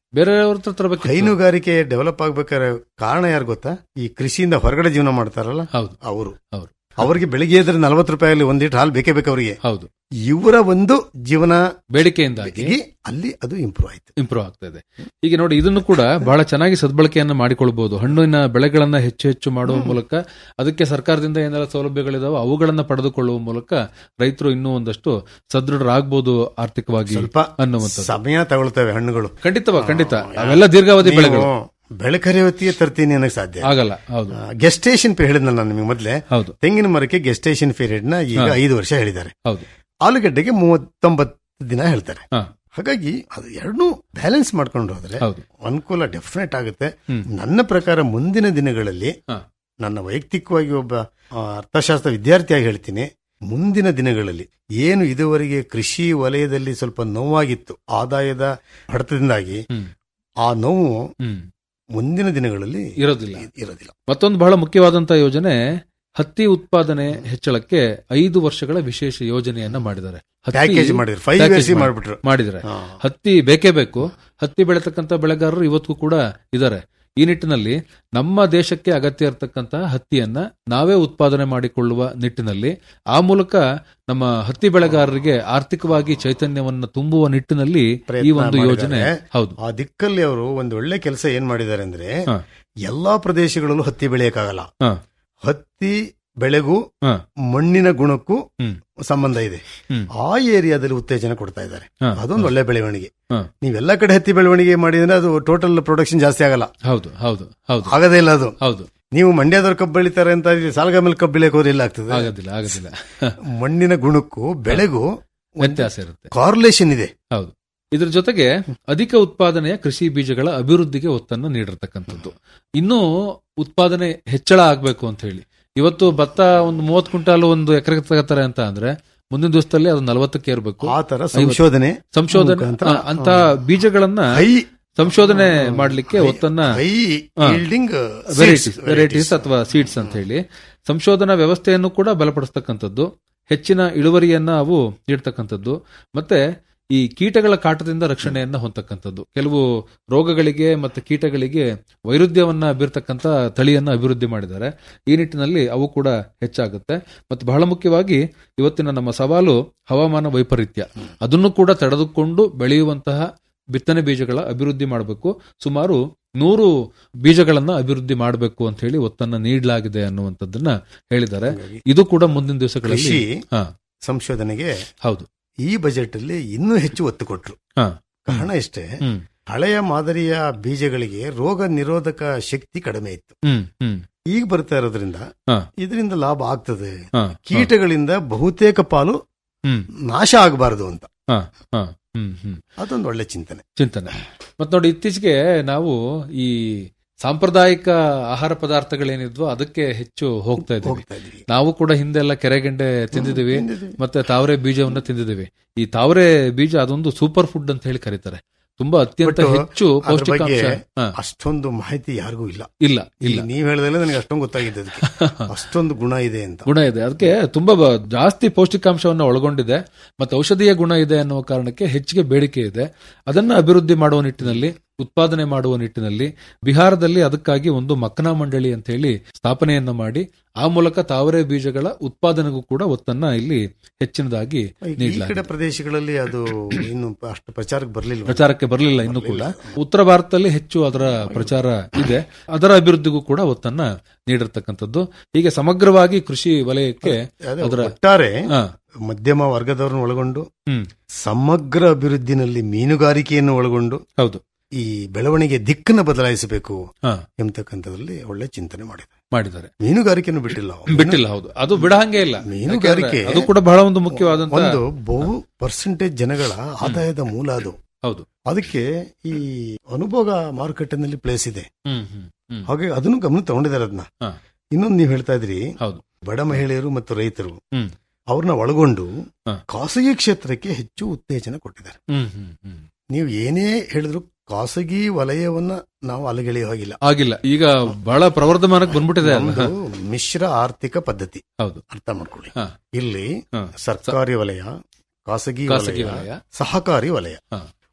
ಬೇರೆಯವ್ರ ಹತ್ರ ತರಬೇಕು ಹೈನುಗಾರಿಕೆ ಡೆವಲಪ್ ಆಗ್ಬೇಕಾದ್ರೆ ಕಾರಣ ಯಾರು ಗೊತ್ತಾ ಈ ಕೃಷಿಯಿಂದ ಹೊರಗಡೆ ಜೀವನ ಮಾಡ್ತಾರಲ್ಲ ಹೌದು ಅವರು ಅವರು ಅವರಿಗೆ ಬೆಳಿಗ್ಗೆ ಎದ್ರೆ ನಲವತ್ತು ರೂಪಾಯಿ ಒಂದ್ ಲೀಟರ್ ಹಾಲು ಬೇಕೇ ಬೇಕು ಅವರಿಗೆ ಹೌದು ಇವರ ಒಂದು ಜೀವನ ಬೇಡಿಕೆಯಿಂದಾಗಿ ಅಲ್ಲಿ ಅದು ಇಂಪ್ರೂವ್ ಆಯ್ತು ಇಂಪ್ರೂವ್ ಆಗ್ತಾ ಇದೆ ಈಗ ನೋಡಿ ಇದನ್ನು ಕೂಡ ಬಹಳ ಚೆನ್ನಾಗಿ ಸದ್ಬಳಕೆಯನ್ನ ಮಾಡಿಕೊಳ್ಬಹುದು ಹಣ್ಣಿನ ಬೆಳೆಗಳನ್ನ ಹೆಚ್ಚು ಹೆಚ್ಚು ಮಾಡುವ ಮೂಲಕ ಅದಕ್ಕೆ ಸರ್ಕಾರದಿಂದ ಏನೆಲ್ಲ ಸೌಲಭ್ಯಗಳಿದಾವೋ ಅವುಗಳನ್ನ ಪಡೆದುಕೊಳ್ಳುವ ಮೂಲಕ ರೈತರು ಇನ್ನೂ ಒಂದಷ್ಟು ಸದೃಢರಾಗಬಹುದು ಆರ್ಥಿಕವಾಗಿ ಸ್ವಲ್ಪ ಅನ್ನುವಂಥದ್ದು ಸಮಯ ತಗೊಳ್ತವೆ ಹಣ್ಣುಗಳು ಖಂಡಿತ ಖಂಡಿತ ಅವೆಲ್ಲ ದೀರ್ಘಾವಧಿ ಬೆಳೆಗಳು ಬೆಳಕರಿ ಹೊತ್ತಿಗೆ ತರ್ತೀನಿ ಅನ್ನಕ್ ಸಾಧ್ಯ ಆಗಲ್ಲ ಹೌದು ಗೆಸ್ಟೇಷನ್ ಪೀರಿಯಡ್ ನಾನು ನಿಮಗೆ ಮೊದಲೇ ಹೌದು ತೆಂಗಿನ ಮರಕ್ಕೆ ಗೆಸ್ಟೇಷನ್ ಪೀರಿಯಡ್ ನ ಈಗ ಹಾ. ಐದು ವರ್ಷ ಹೇಳಿದ್ದಾರೆ ಹೌದು ಆಲೂಗಡ್ಡೆಗೆ ಮೂವತ್ತೊಂಬತ್ತು ದಿನ ಹೇಳ್ತಾರೆ ಹಾ. ಹಾಗಾಗಿ ಅದು ಎರಡನ್ನೂ ಬ್ಯಾಲೆನ್ಸ್ ಮಾಡ್ಕೊಂಡು ಹೋದ್ರೆ ಹೌದು. ಅನುಕೂಲ ಡೆಫಿನೆಟ್ ಆಗುತ್ತೆ ಹ್ಮ್. ನನ್ನ ಪ್ರಕಾರ ಮುಂದಿನ ದಿನಗಳಲ್ಲಿ ಹಾ. ನನ್ನ ವೈಯಕ್ತಿಕವಾಗಿ ಒಬ್ಬ ಆ, ಅರ್ಥಶಾಸ್ತ್ರ ವಿದ್ಯಾರ್ಥಿಯಾಗಿ ಹೇಳ್ತೀನಿ ಮುಂದಿನ ದಿನಗಳಲ್ಲಿ ಏನು ಇದುವರೆಗೆ ಕೃಷಿ ವಲಯದಲ್ಲಿ ಸ್ವಲ್ಪ ನೋವಾಗಿತ್ತು ಆದಾಯದ ಹೊಡೆತದಿಂದಾಗಿ ಹ್ಮ್. ಆ ನೋವು ಹ್ಮ್ ಮುಂದಿನ ದಿನಗಳಲ್ಲಿ ಇರೋದಿಲ್ಲ ಇರೋದಿಲ್ಲ ಮತ್ತೊಂದು ಬಹಳ ಮುಖ್ಯವಾದಂತಹ ಯೋಜನೆ ಹತ್ತಿ ಉತ್ಪಾದನೆ ಹೆಚ್ಚಳಕ್ಕೆ ಐದು ವರ್ಷಗಳ ವಿಶೇಷ ಯೋಜನೆಯನ್ನ ಮಾಡಿದ್ದಾರೆ ಹತ್ತಿ- Package ಮಾಡಿದ್ರು. Five Package years ಮಾಡಿ- ಮಾಡ್ಬಿಟ್ರು. ಮಾಡಿದ್ದಾರೆ ಹಾ. ಹತ್ತಿ ಬೇಕೇ ಬೇಕು ಹತ್ತಿ ಬೆಳೆತಕ್ಕಂತ ಬೆಳೆಗಾರರು ಇವತ್ತು ಕೂಡ ಇದ್ದಾರೆ ಈ ನಿಟ್ಟಿನಲ್ಲಿ ನಮ್ಮ ದೇಶಕ್ಕೆ ಅಗತ್ಯ ಇರತಕ್ಕಂತಹ ಹತ್ತಿಯನ್ನ ನಾವೇ ಉತ್ಪಾದನೆ ಮಾಡಿಕೊಳ್ಳುವ ನಿಟ್ಟಿನಲ್ಲಿ ಆ ಮೂಲಕ ನಮ್ಮ ಹತ್ತಿ ಬೆಳೆಗಾರರಿಗೆ ಆರ್ಥಿಕವಾಗಿ ಚೈತನ್ಯವನ್ನ ತುಂಬುವ ನಿಟ್ಟಿನಲ್ಲಿ ಈ ಪ್ರಯತ್ನ ಒಂದು ಯೋಜನೆ ಮಾಡಿದ್ದಾರೆ. ಹೌದು ಆ ದಿಕ್ಕಲ್ಲಿ ಅವರು ಒಂದು ಒಳ್ಳೆ ಕೆಲಸ ಏನ್ ಮಾಡಿದ್ದಾರೆ ಅಂದ್ರೆ ಹಾ. ಎಲ್ಲಾ ಪ್ರದೇಶಗಳಲ್ಲೂ ಹತ್ತಿ ಬೆಳೆಯಕ್ಕಾಗಲ್ಲ ಹಾ. ಹತ್ತಿ ಬೆಳೆಗೂ ಹಾ. ಮಣ್ಣಿನ ಗುಣಕ್ಕೂ ಹ್ಮ್. ಸಂಬಂಧ ಇದೆ ಹ್ಮ್. ಆ ಏರಿಯಾದಲ್ಲಿ ಉತ್ತೇಜನ ಕೊಡ್ತಾ ಇದ್ದಾರೆ ಹಾ. ಅದೊಂದು ಒಳ್ಳೆ ಬೆಳವಣಿಗೆ ಹಾ. ನೀವೆಲ್ಲ ಕಡೆ ಹತ್ತಿ ಬೆಳವಣಿಗೆ ಮಾಡಿದ್ರೆ ಅದು ಟೋಟಲ್ ಪ್ರೊಡಕ್ಷನ್ ಜಾಸ್ತಿ ಆಗಲ್ಲ ಹೌದು ಹೌದು ಹೌದು ಆಗದೇ ಇಲ್ಲ ಅದು ಹೌದು ನೀವು ಮಂಡ್ಯದವ್ರು ಕಬ್ಬು ಬೆಳಿತಾರೆ ಅಂತ ಇಲ್ಲಿ ಸಾಲಗ ಮೇಲೆ ಕಬ್ಬು ಬೆಳೆಯಕ್ಕೆ ಹೋದ್ರೆ ಇಲ್ಲ ಆಗ್ತದೆ ಆಗೋದಿಲ್ಲ ಆಗೋದಿಲ್ಲ ಮಣ್ಣಿನ ಗುಣಕ್ಕೂ ಬೆಳೆಗೂ ವ್ಯತ್ಯಾಸ ಇರುತ್ತೆ ಕಾರ್ಲೇಷನ್ ಇದೆ ಹೌದು ಇದ್ರ ಜೊತೆಗೆ ಅಧಿಕ ಉತ್ಪಾದನೆಯ ಕೃಷಿ ಬೀಜಗಳ ಅಭಿವೃದ್ಧಿಗೆ ಒತ್ತನ್ನು ನೀಡಿರ್ತಕ್ಕಂಥದ್ದು ಇನ್ನೂ ಉತ್ಪಾದನೆ ಹೆಚ್ಚಳ ಆಗ್ಬೇಕು ಅಂತ ಹೇಳಿ ಇವತ್ತು ಭತ್ತ ಒಂದು ಮೂವತ್ತು ಕ್ವಿಂಟಾಲ್ ಒಂದು ಎಕರೆಗೆ ತಗೋತಾರೆ ಅಂತ ಅಂದ್ರೆ ಮುಂದಿನ ದಿವಸದಲ್ಲಿ ಅದು ನಲವತ್ತಕ್ಕೆ ಏರ್ಬೇಕು ಆ ತರ ಸಂಶೋಧನೆ ಸಂಶೋಧನೆ ಮುಖಾಂತರ, ಆ, ಅಂತ ಬೀಜಗಳನ್ನ ಹೈ ಸಂಶೋಧನೆ ಮಾಡ್ಲಿಕ್ಕೆ ಒತ್ತನ್ನ ಹೈ ಹಾ. yielding, uh, varieties seeds, varieties ಅಥವಾ ಸೀಡ್ಸ್ ಅಂತ ಹೇಳಿ ಸಂಶೋಧನಾ ವ್ಯವಸ್ಥೆಯನ್ನು ಕೂಡ ಬಲಪಡಿಸ್ತಕ್ಕಂಥದ್ದು ಹೆಚ್ಚಿನ ಇಳುವರಿಯನ್ನ ಅವು ನೀಡ್ತಕ್ಕಂಥದ್ದು ಮತ್ತೆ ಈ ಕೀಟಗಳ ಕಾಟದಿಂದ ರಕ್ಷಣೆಯನ್ನ ಹೊಂದತಕ್ಕಂಥದ್ದು ಕೆಲವು ರೋಗಗಳಿಗೆ ಮತ್ತೆ ಕೀಟಗಳಿಗೆ ವೈರುಧ್ಯವನ್ನ ಬೀರ್ತಕ್ಕಂಥ ತಳಿಯನ್ನ ಅಭಿವೃದ್ಧಿ ಮಾಡಿದ್ದಾರೆ ಈ ನಿಟ್ಟಿನಲ್ಲಿ ಅವು ಕೂಡ ಹೆಚ್ಚಾಗುತ್ತೆ ಮತ್ತು ಬಹಳ ಮುಖ್ಯವಾಗಿ ಇವತ್ತಿನ ನಮ್ಮ ಸವಾಲು ಹವಾಮಾನ ವೈಪರೀತ್ಯ ಅದನ್ನು ಕೂಡ ತಡೆದುಕೊಂಡು ಬೆಳೆಯುವಂತಹ ಬಿತ್ತನೆ ಬೀಜಗಳ ಅಭಿವೃದ್ಧಿ ಮಾಡಬೇಕು ಸುಮಾರು ನೂರು ಬೀಜಗಳನ್ನ ಅಭಿವೃದ್ಧಿ ಮಾಡಬೇಕು ಅಂತ ಹೇಳಿ ಒತ್ತನ್ನ ನೀಡಲಾಗಿದೆ ಅನ್ನುವಂಥದ್ದನ್ನ ಹೇಳಿದ್ದಾರೆ ಇದು ಕೂಡ ಮುಂದಿನ ದಿವಸಗಳಲ್ಲಿ ಕೃಷಿ ಹಾ ಸಂಶೋಧನೆಗೆ ಹೌದು ಈ ಬಜೆಟ್ ಅಲ್ಲಿ ಇನ್ನೂ ಹೆಚ್ಚು ಒತ್ತು ಕೊಟ್ರು ಹಾ ಕಾರಣ ಇಷ್ಟೇ ಹ್ಮ್ ಹಳೆಯ ಮಾದರಿಯ ಬೀಜಗಳಿಗೆ ರೋಗ ನಿರೋಧಕ ಶಕ್ತಿ ಕಡಿಮೆ ಇತ್ತು ಹ್ಮ್ ಹ್ಮ್ ಈಗ ಬರ್ತಾ ಇರೋದ್ರಿಂದ ಹಾ. ಇದರಿಂದ ಲಾಭ ಆಗ್ತದೆ ಹಾ, ಕೀಟಗಳಿಂದ ಬಹುತೇಕ ಪಾಲು ಹ್ಮ್ ನಾಶ ಆಗಬಾರದು ಅಂತ ಹಾ ಹಾ ಹ್ಮ್ ಹ್ಮ್ ಅದೊಂದು ಒಳ್ಳೆ ಚಿಂತನೆ ಚಿಂತನೆ ಮತ್ ನೋಡಿ ಇತ್ತೀಚೆಗೆ ನಾವು ಈ ಸಾಂಪ್ರದಾಯಿಕ ಆಹಾರ ಪದಾರ್ಥಗಳೇನಿದ್ವೋ ಅದಕ್ಕೆ ಹೆಚ್ಚು ಹೋಗ್ತಾ ಇದ್ದೀವಿ ಹೋಗ್ತಾ ಇದೀವಿ ನಾವು ಕೂಡ ಹಿಂದೆಲ್ಲ ಕೆರೆಗೆಂಡೆ ತಿಂದಿದ್ದೀವಿ ಮತ್ತೆ ತಾವರೆ ಬೀಜವನ್ನ ತಿಂದಿದ್ದೀವಿ ಈ ತಾವರೆ ಬೀಜ ಅದೊಂದು ಸೂಪರ್ ಫುಡ್ ಅಂತ ಹೇಳಿ ಕರೀತಾರೆ ತುಂಬಾ ಅತ್ಯಂತ ಬಟ್ ಹೆಚ್ಚು ಅದ್ರ ಬಗ್ಗೆ ಪೌಷ್ಟಿಕಾಂಶ ಹಾ. ಅಷ್ಟೊಂದು ಮಾಹಿತಿ ಯಾರಿಗೂ ಇಲ್ಲ ಇಲ್ಲ ಈಗ ಇಲ್ಲ ನೀವ್ ಹೇಳ್ದಲ್ಲ ನನಗೆ ಅಷ್ಟೊಂದು ಗೊತ್ತಾಗಿದೆ ಅದಕ್ಕೆ ಅಷ್ಟೊಂದು ಗುಣ ಇದೆ ಅಂತ ಗುಣ ಇದೆ ಅದಕ್ಕೆ ತುಂಬಾ ಬ- ಜಾಸ್ತಿ ಪೌಷ್ಟಿಕಾಂಶವನ್ನು ಒಳಗೊಂಡಿದೆ ಮತ್ತೆ ಔಷಧೀಯ ಗುಣ ಇದೆ ಅನ್ನುವ ಕಾರಣಕ್ಕೆ ಹೆಚ್ಚಿಗೆ ಬೇಡಿಕೆ ಇದೆ ಅದನ್ನ ಅಭಿವೃದ್ಧಿ ಮಾಡುವ ನಿಟ್ಟಿನಲ್ಲಿ ಉತ್ಪಾದನೆ ಮಾಡುವ ನಿಟ್ಟಿನಲ್ಲಿ ಬಿಹಾರದಲ್ಲಿ ಅದಕ್ಕಾಗಿ ಒಂದು ಮಕ್ಕನಾ ಮಂಡಳಿ ಅಂತ ಹೇಳಿ ಸ್ಥಾಪನೆಯನ್ನ ಮಾಡಿ ಆ ಮೂಲಕ ತಾವರೆ ಬೀಜಗಳ ಉತ್ಪಾದನೆಗೂ ಕೂಡ ಒತ್ತನ್ನ ಇಲ್ಲಿ ಹೆಚ್ಚಿನದಾಗಿ ಈಗ ಈ ನೀಡಲಾಗಿದೆ ಕಡೆ ಪ್ರದೇಶಗಳಲ್ಲಿ ಅದು ಇನ್ನು ಅಷ್ಟು ಪ್ರಚಾರಕ್ಕೆ ಬರಲಿಲ್ಲ ಪ್ರಚಾರಕ್ಕೆ ಬರಲಿಲ್ಲ ಇನ್ನು ಕೂಡ ಉತ್ತರ ಭಾರತದಲ್ಲಿ ಹೆಚ್ಚು ಅದರ ಪ್ರಚಾರ ಇದೆ ಅದರ ಅಭಿವೃದ್ಧಿಗೂ ಕೂಡ ಒತ್ತನ್ನ ನೀಡಿರ್ತಕ್ಕಂಥದ್ದು ಹೀಗೆ ಸಮಗ್ರವಾಗಿ ಕೃಷಿ ವಲಯಕ್ಕೆ ಅದೇ ಅದರ ಒಟ್ಟಾರೆ ಹಾ. ಮಧ್ಯಮ ವರ್ಗದವರನ್ನು ಒಳಗೊಂಡು ಹ್ಮ್ ಸಮಗ್ರ ಅಭಿವೃದ್ಧಿನಲ್ಲಿ ಮೀನುಗಾರಿಕೆಯನ್ನು ಒಳಗೊಂಡು ಹೌದು ಈ ಬೆಳವಣಿಗೆ ದಿಕ್ಕನ್ನು ಬದಲಾಯಿಸಬೇಕು ಹಾ. ಎಂಬತಕ್ಕಂಥದ್ರಲ್ಲಿ ಒಳ್ಳೆ ಚಿಂತನೆ ಮಾಡಿದೆ ಮಾಡಿದ್ದಾರೆ ಮೀನುಗಾರಿಕೆಯನ್ನು ಬಿಟ್ಟಿಲ್ಲ ಬಿಟ್ಟಿಲ್ಲ ಹೌದು ಅದು ಬಿಡಹಂಗೆ ಇಲ್ಲ ಮೀನುಗಾರಿಕೆ ಯಾಕೆಂದ್ರೆ ಅದು ಕೂಡ ಬಹಳ ಒಂದು ಮುಖ್ಯವಾದಂತ ಒಂದು ಬಹು ಪರ್ಸೆಂಟೇಜ್ ಜನಗಳ ಆದಾಯದ ಮೂಲ ಅದು ಹೌದು ಅದಕ್ಕೆ ಈ ಅನುಭೋಗ ಮಾರುಕಟ್ಟೆನಲ್ಲಿ ಪ್ಲೇಸ್ ಇದೆ ಹ್ಮ್ ಹ್ಮ್ ಹ್ಮ್ ಹಾಗೆ ಅದನ್ನು ಗಮನ ತಗೊಂಡಿದ್ದಾರೆ ಅದನ್ನ ಹಾ. ಇನ್ನೊಂದು ನೀವು ಹೇಳ್ತಾ ಇದ್ರಿ ಹೌದು ಬಡ ಮಹಿಳೆಯರು ಮತ್ತು ರೈತರು ಹ್ಮ್ ಅವ್ರನ್ನ ಒಳಗೊಂಡು ಹಾ. ಖಾಸಗಿ ಕ್ಷೇತ್ರಕ್ಕೆ ಹೆಚ್ಚು ಉತ್ತೇಜನ ಕೊಟ್ಟಿದ್ದಾರೆ ಹ್ಮ್ ಹ್ಮ್ ಹ್ಮ್ ನೀವು ಏನೇ ಹೇಳಿದ್ರು ಖಾಸಗಿ ವಲಯವನ್ನ ನಾವು ಅಲಗೆಳೆಯೋ ಹಾಗಿಲ್ಲ ಆಗಿಲ್ಲ ಈಗ ಬಹಳ ಪ್ರವರ್ಧಮಾನಕ್ಕೆ ಬಂದ್ಬಿಟ್ಟಿದೆ ಅಲ್ಲ ನಮ್ದು ಮಿಶ್ರ ಆರ್ಥಿಕ ಪದ್ಧತಿ ಹೌದು ಅರ್ಥ ಮಾಡ್ಕೊಳ್ಳಿ ಹಾ. ಇಲ್ಲಿ ಹಾ. ಸರ್ಕಾರಿ ವಲಯ ಖಾಸಗಿ ಖಾಸಗಿ ವಲಯ ವಲಯ. ಸಹಕಾರಿ ವಲಯ ಹಾ.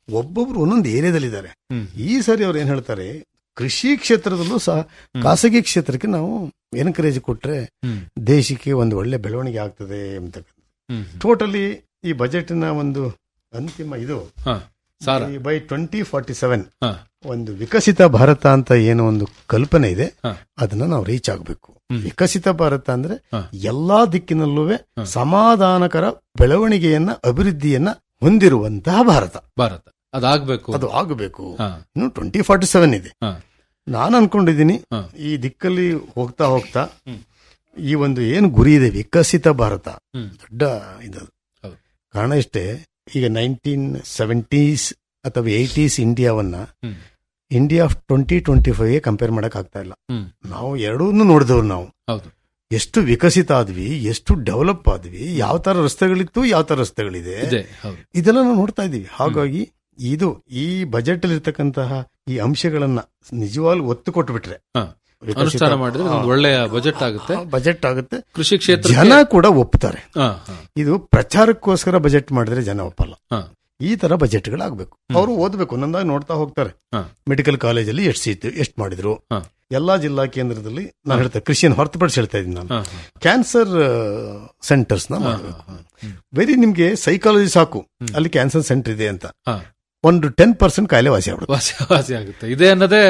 ಒಬ್ಬೊಬ್ರು ಒಂದೊಂದು ಏರಿಯಾದಲ್ಲಿದ್ದಾರೆ ಈ ಸಾರಿ ಅವ್ರು ಏನ್ ಹೇಳ್ತಾರೆ ಕೃಷಿ ಕ್ಷೇತ್ರದಲ್ಲೂ ಸಹ ಖಾಸಗಿ ಕ್ಷೇತ್ರಕ್ಕೆ ನಾವು ಎನ್ಕರೇಜ್ ಕೊಟ್ರೆ ದೇಶಕ್ಕೆ ಒಂದು ಒಳ್ಳೆ ಬೆಳವಣಿಗೆ ಆಗ್ತದೆ ಅಂತಕ್ಕಂಥ ಟೋಟಲಿ ಈ ಬಜೆಟ್ನ ಒಂದು ಅಂತಿಮ ಇದು ಸಾರ. ಬೈ ಟ್ವೆಂಟಿ ಫಾರ್ಟಿ ಸೆವೆನ್ ಒಂದು ವಿಕಸಿತ ಭಾರತ ಅಂತ ಏನೋ ಒಂದು ಕಲ್ಪನೆ ಇದೆ ಅದನ್ನ ನಾವು ರೀಚ್ ಆಗಬೇಕು ವಿಕಸಿತ ಭಾರತ ಅಂದ್ರೆ ಎಲ್ಲಾ ದಿಕ್ಕಿನಲ್ಲೂ ಸಮಾಧಾನಕರ ಬೆಳವಣಿಗೆಯನ್ನ ಅಭಿವೃದ್ಧಿಯನ್ನ ಹೊಂದಿರುವಂತಹ ಭಾರತ ಭಾರತ ಅದಾಗಬೇಕು ಅದು ಆಗಬೇಕು ಇನ್ನು ಟ್ವೆಂಟಿ ಫಾರ್ಟಿ ಸೆವೆನ್ ಇದೆ ನಾನು ಅನ್ಕೊಂಡಿದ್ದೀನಿ ಈ ದಿಕ್ಕಲ್ಲಿ ಹೋಗ್ತಾ ಹೋಗ್ತಾ ಈ ಒಂದು ಏನು ಗುರಿ ಇದೆ ವಿಕಸಿತ ಭಾರತ ದೊಡ್ಡ ಇದು ಕಾರಣ ಇಷ್ಟೇ ಈಗ ನೈನ್ಟೀನ್ ಸೆವೆಂಟೀಸ್ ಅಥವಾ ಏಯ್ಟೀಸ್ ಇಂಡಿಯಾವನ್ನ India twenty twenty five compare ಮಾಡಕ್ ಆಗ್ತಾ ಇಲ್ಲ ನಾವು ಎರಡನ್ನೂ ನೋಡಿದವ್ರು ನಾವು ಹೌದು ಎಷ್ಟು ವಿಕಸಿತ ಆದ್ವಿ ಎಷ್ಟು ಡೆವಲಪ್ ಆದ್ವಿ ಯಾವ ತರ ರಸ್ತೆಗಳಿತ್ತು ಯಾವ ತರ ರಸ್ತೆಗಳಿದೆ ಇದೆ, ಹೌದು. ಇದೆಲ್ಲ ನಾವು ನೋಡ್ತಾ ಇದೀವಿ ಹಾಗಾಗಿ ಇದು ಈ ಬಜೆಟ್ ಅಲ್ಲಿ ಇರ್ತಕ್ಕಂತಹ ಈ ಅಂಶಗಳನ್ನ ನಿಜವಾಗ್ಲೂ ಒತ್ತು ಕೊಟ್ಬಿಟ್ರೆ ವಿಕಸಿತ- ಅನುಷ್ಠಾನ ಮಾಡಿದ್ರೆ ಒಂದು ಒಳ್ಳೆಯ ಬಜೆಟ್ ಆಗುತ್ತೆ ಬಜೆಟ್ ಆಗುತ್ತೆ ಕೃಷಿ ಕ್ಷೇತ್ರ ಜನ ಕೂಡ ಒಪ್ತಾರೆ ಹಾ, ಹಾ. ಇದು ಪ್ರಚಾರಕ್ಕೋಸ್ಕರ ಬಜೆಟ್ ಮಾಡಿದ್ರೆ ಜನ ಒಪ್ಪಲ್ಲ ಹಾ. ಈ ತರ ಬಜೆಟ್ಗಳಾಗಬೇಕು ಅವರು ಓದಬೇಕು ಒಂದೊಂದಾಗಿ ನೋಡ್ತಾ ಹೋಗ್ತಾರೆ ಮೆಡಿಕಲ್ ಕಾಲೇಜಲ್ಲಿ ಎಷ್ಟು ಸೀಟ್ ಎಷ್ಟು ಮಾಡಿದ್ರು ಎಲ್ಲಾ ಜಿಲ್ಲಾ ಕೇಂದ್ರದಲ್ಲಿ ನಾನು ಹೇಳ್ತಾ ಕೃಷಿಯನ್ನು ಹೊರತುಪಡಿಸಿ ಹೇಳ್ತಾ ಇದ್ದೀನಿ ನಾನು ಕ್ಯಾನ್ಸರ್ ಸೆಂಟರ್ಸ್ ನ ಮಾಡಬೇಕು ಬರೀ ನಿಮ್ಗೆ ಸೈಕಾಲಜಿ ಸಾಕು ಅಲ್ಲಿ ಕ್ಯಾನ್ಸರ್ ಸೆಂಟರ್ ಇದೆ ಅಂತ ಒಂದು ಟೆನ್ ಪರ್ಸೆಂಟ್ ಕಾಯಿಲೆ ವಾಸಿ ಆಗ್ಬಿಡುತ್ತೆ ವಾಸಿ ವಾಸಿ ಆಗುತ್ತೆ ಇದೆ ಅನ್ನೋದೇ